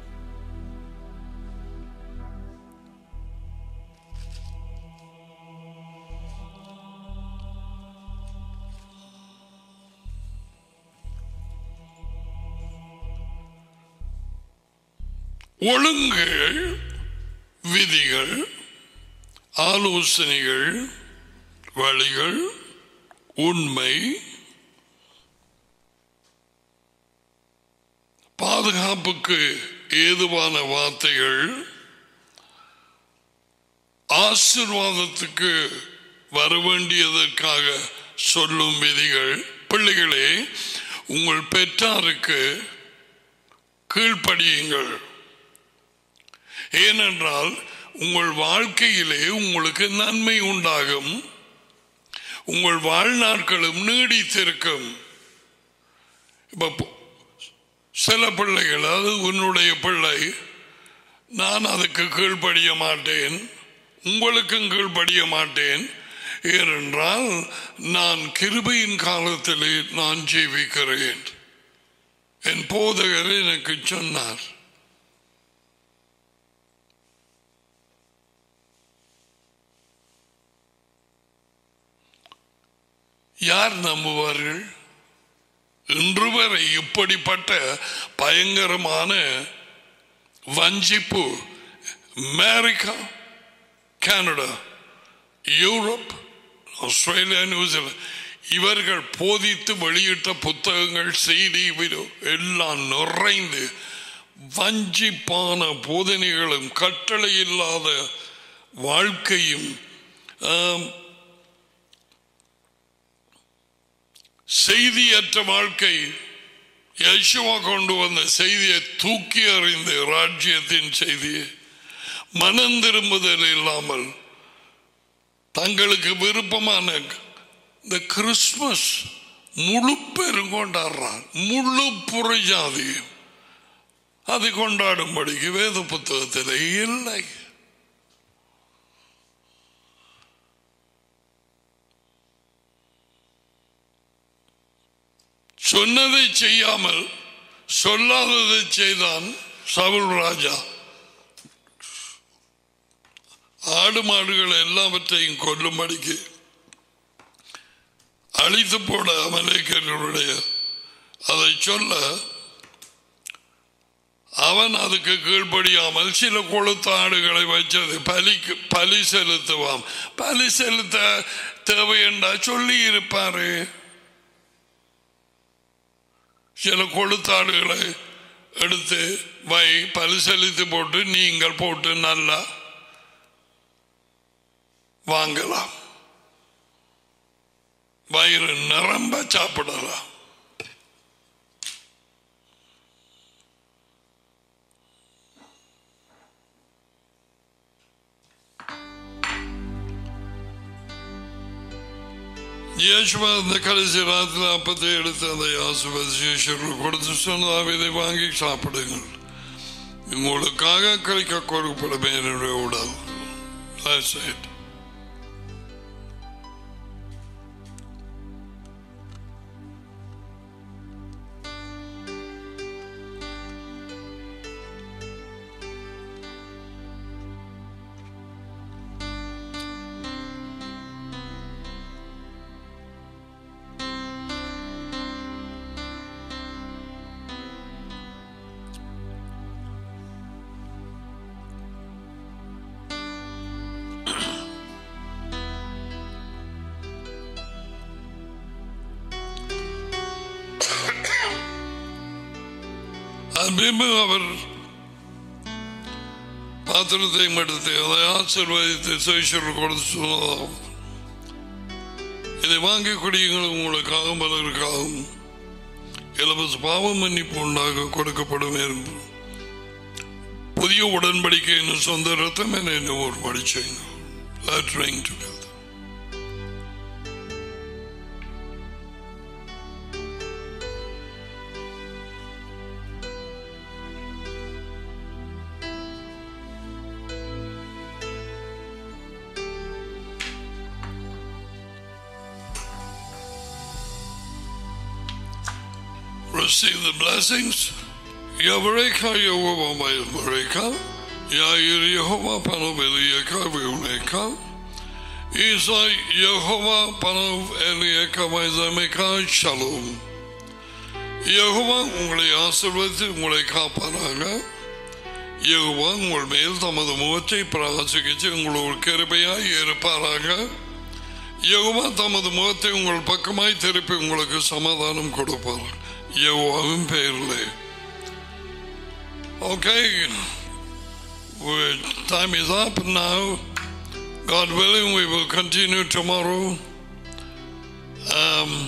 ஒழுங்குகள் விதிகள் ஆலோசனைகள் வழிகள் உண்மை பாதுகாப்புக்கு ஏதுவான வார்த்தைகள் ஆசிர்வாதத்துக்கு வர வேண்டியதற்காக சொல்லும் விதிகள் பிள்ளைகளே உங்கள் பெற்றாருக்கு கீழ்ப்படியுங்கள் ஏனென்றால் உங்கள் வாழ்க்கையிலே உங்களுக்கு நன்மை உண்டாகும் உங்கள் வாழ்நாட்களும் நீடித்திருக்கும் இப்ப பு- சில பிள்ளைகள் அது உன்னுடைய பிள்ளை நான் அதுக்கு கீழ்ப்படிய மாட்டேன் உங்களுக்கும் கீழ்ப்படிய மாட்டேன் ஏனென்றால் நான் கிருபையின் காலத்திலே நான் ஜீவிக்கிறேன் என் போதகர் எனக்கு சொன்னார் யார் நம்புவார்கள் இன்று வரை இப்படிப்பட்ட பயங்கரமான வஞ்சிப்பு America Canada Europe Australia New Zealand இவர்கள் போதித்து வெளியிட்ட புத்தகங்கள் செய்தி வீடியோ எல்லாம் நிறைந்து வஞ்சிப்பான போதனைகளும் கட்டளை இல்லாத வாழ்க்கையும் ஆம், செய்தியற்ற வாழ்க்கை யசுவா கொண்டு வந்த செய்தியை தூக்கி அறிந்து ராஜ்யத்தின் செய்தியை மனம் திரும்புதல் இல்லாமல் தங்களுக்கு விருப்பமான இந்த கிறிஸ்துமஸ் முழு பேரும் கொண்டாடுறான் முழு புறஜாதியும் அது கொண்டாடும்படிக்கு வேத புத்தகத்தில் இல்லை சொன்னதை செய்யாமல் சொல்லாததை செய்தான் சவுல் ராஜா ஆடு மாடுகள் எல்லாவற்றையும் கொல்லும்படிக்கு அழித்து போட அமலேக்கர்களுடைய அதை சொல்ல அவன் அதுக்கு கீழ்ப்படியாமல் சில கொளுத்த ஆடுகளை வச்சது பலிக்கு பலி செலுத்துவான் பலி செலுத்த தேவையண்டா சொல்லி இருப்பாரு சில கொளுத்தாடுகளை எடுத்து வை பரிசீலித்து போட்டு நீங்கள் போட்டு நல்லா வாங்கலாம் வயிறு நிரம்ப சாப்பிடலாம் இயேசுவா அந்த கடைசி ராத்திரி அப்பத்தை எடுத்து அந்த ஆசுபதிஷர்கள் கொடுத்து சொன்னதாக இதை வாங்கி சாப்பிடுங்கள் உங்களுக்காக கழிக்க கொடுக்கப்படும் என்னுடைய உடல் That's it. அன்பின்பு அவர் பாத்திரத்தையும் எடுத்து அதை ஆசிர்வதித்து சேஷர் கொடுத்து சொன்னதாகும் இதை வாங்கி குடியுங்கள் உங்களுக்காகவும் பலருக்காகவும் இலவச பாவம் மன்னிப்பு உண்டாக கொடுக்கப்படும் என்று புதிய உடன்படிக்கையின் சொந்த ரத்தம் என என்ன ஒரு படிச்சீங்க Let's drink together. receive the blessings. Yavareka Yehova Mayvareka, Yair Yehova Panovelieka Violeka, Isa Yehova Panov Elieka Maizameka Shalom. Jehovah உங்களை ஆசிர்வதித்து உங்களை காப்பாராக யெகோவா உங்கள் மேல் தமது முகத்தை பிரகாசிக்கிச்சு உங்களோட கிருபையாய் இருப்பாராக யெகோவா தமது முகத்தை உங்கள் பக்கமாய் திருப்பி உங்களுக்கு சமாதானம் கொடுப்பார் யெகோவாவின் பெயரிலே Okay, we- time is up now. God willing, we will continue tomorrow. Um,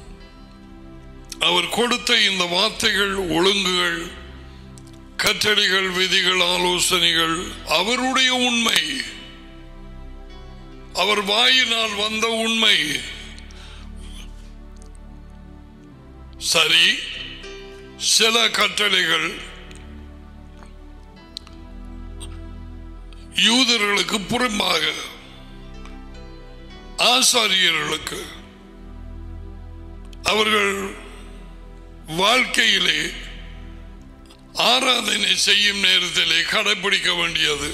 அவர் கொடுத்த இந்த வார்த்தைகள் ஒழுங்குகள் கட்டளைகள் விதிகள் ஆலோசனைகள் அவருடைய உண்மை அவர் வாயினால் வந்த உண்மை சரி சில கட்டளைகள் யூதர்களுக்கு புறம்பாக ஆசாரியர்களுக்கு அவர்கள் வாழ்க்கையிலே ஆராதனை செய்யும் நேரத்திலே கடைபிடிக்க வேண்டியது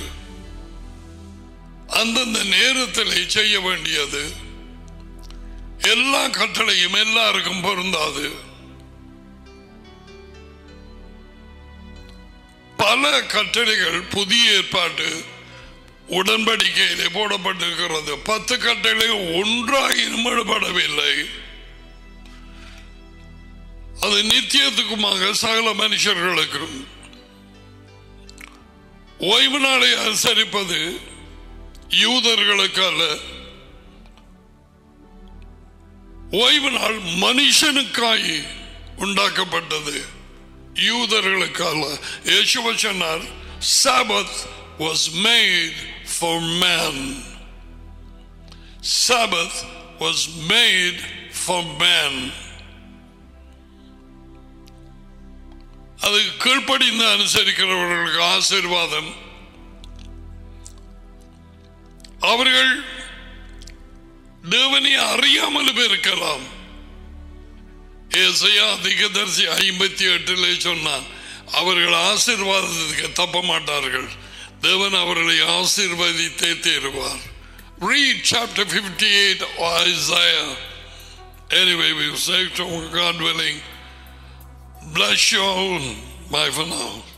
அந்தந்த நேரத்திலே செய்ய வேண்டியது எல்லா கட்டளையும் எல்லாருக்கும் பொருந்தாது பல கட்டளைகள் புதிய ஏற்பாட்டு உடன்படிக்கையிலே போடப்பட்டிருக்கிறது பத்து கட்டளை ஒன்றாயினும் ஈடுபடவில்லை அது நித்தியத்துக்குமாக சகல மனுஷர்களுக்கும் ஓய்வு நாளை அனுசரிப்பது யூதர்களுக்கு அல்ல ஓய்வு நாள் மனுஷனுக்காய் உண்டாக்கப்பட்டது யூதர்களுக்கு அல்ல யேசுவ சொன்னார் சாபத் was made for man Sabbath was made for man அது கீழ்ப்படிந்து அனுசரிக்கிறவர்களுக்கு ஆசீர்வாதம் அவர்கள் தேவனை அறியாமலும் இருக்கலாம் ஏசையா திகதர்சி ஐம்பத்தி எட்டுல சொன்னான் அவர்கள் ஆசீர்வாதத்துக்கு தப்ப மாட்டார்கள் தேவன் அவர்களை ஆசீர்வதித்தே தீருவார் Read chapter 58 of Isaiah. Anyway, we'll say to God willing. Bless you all. Bye for now.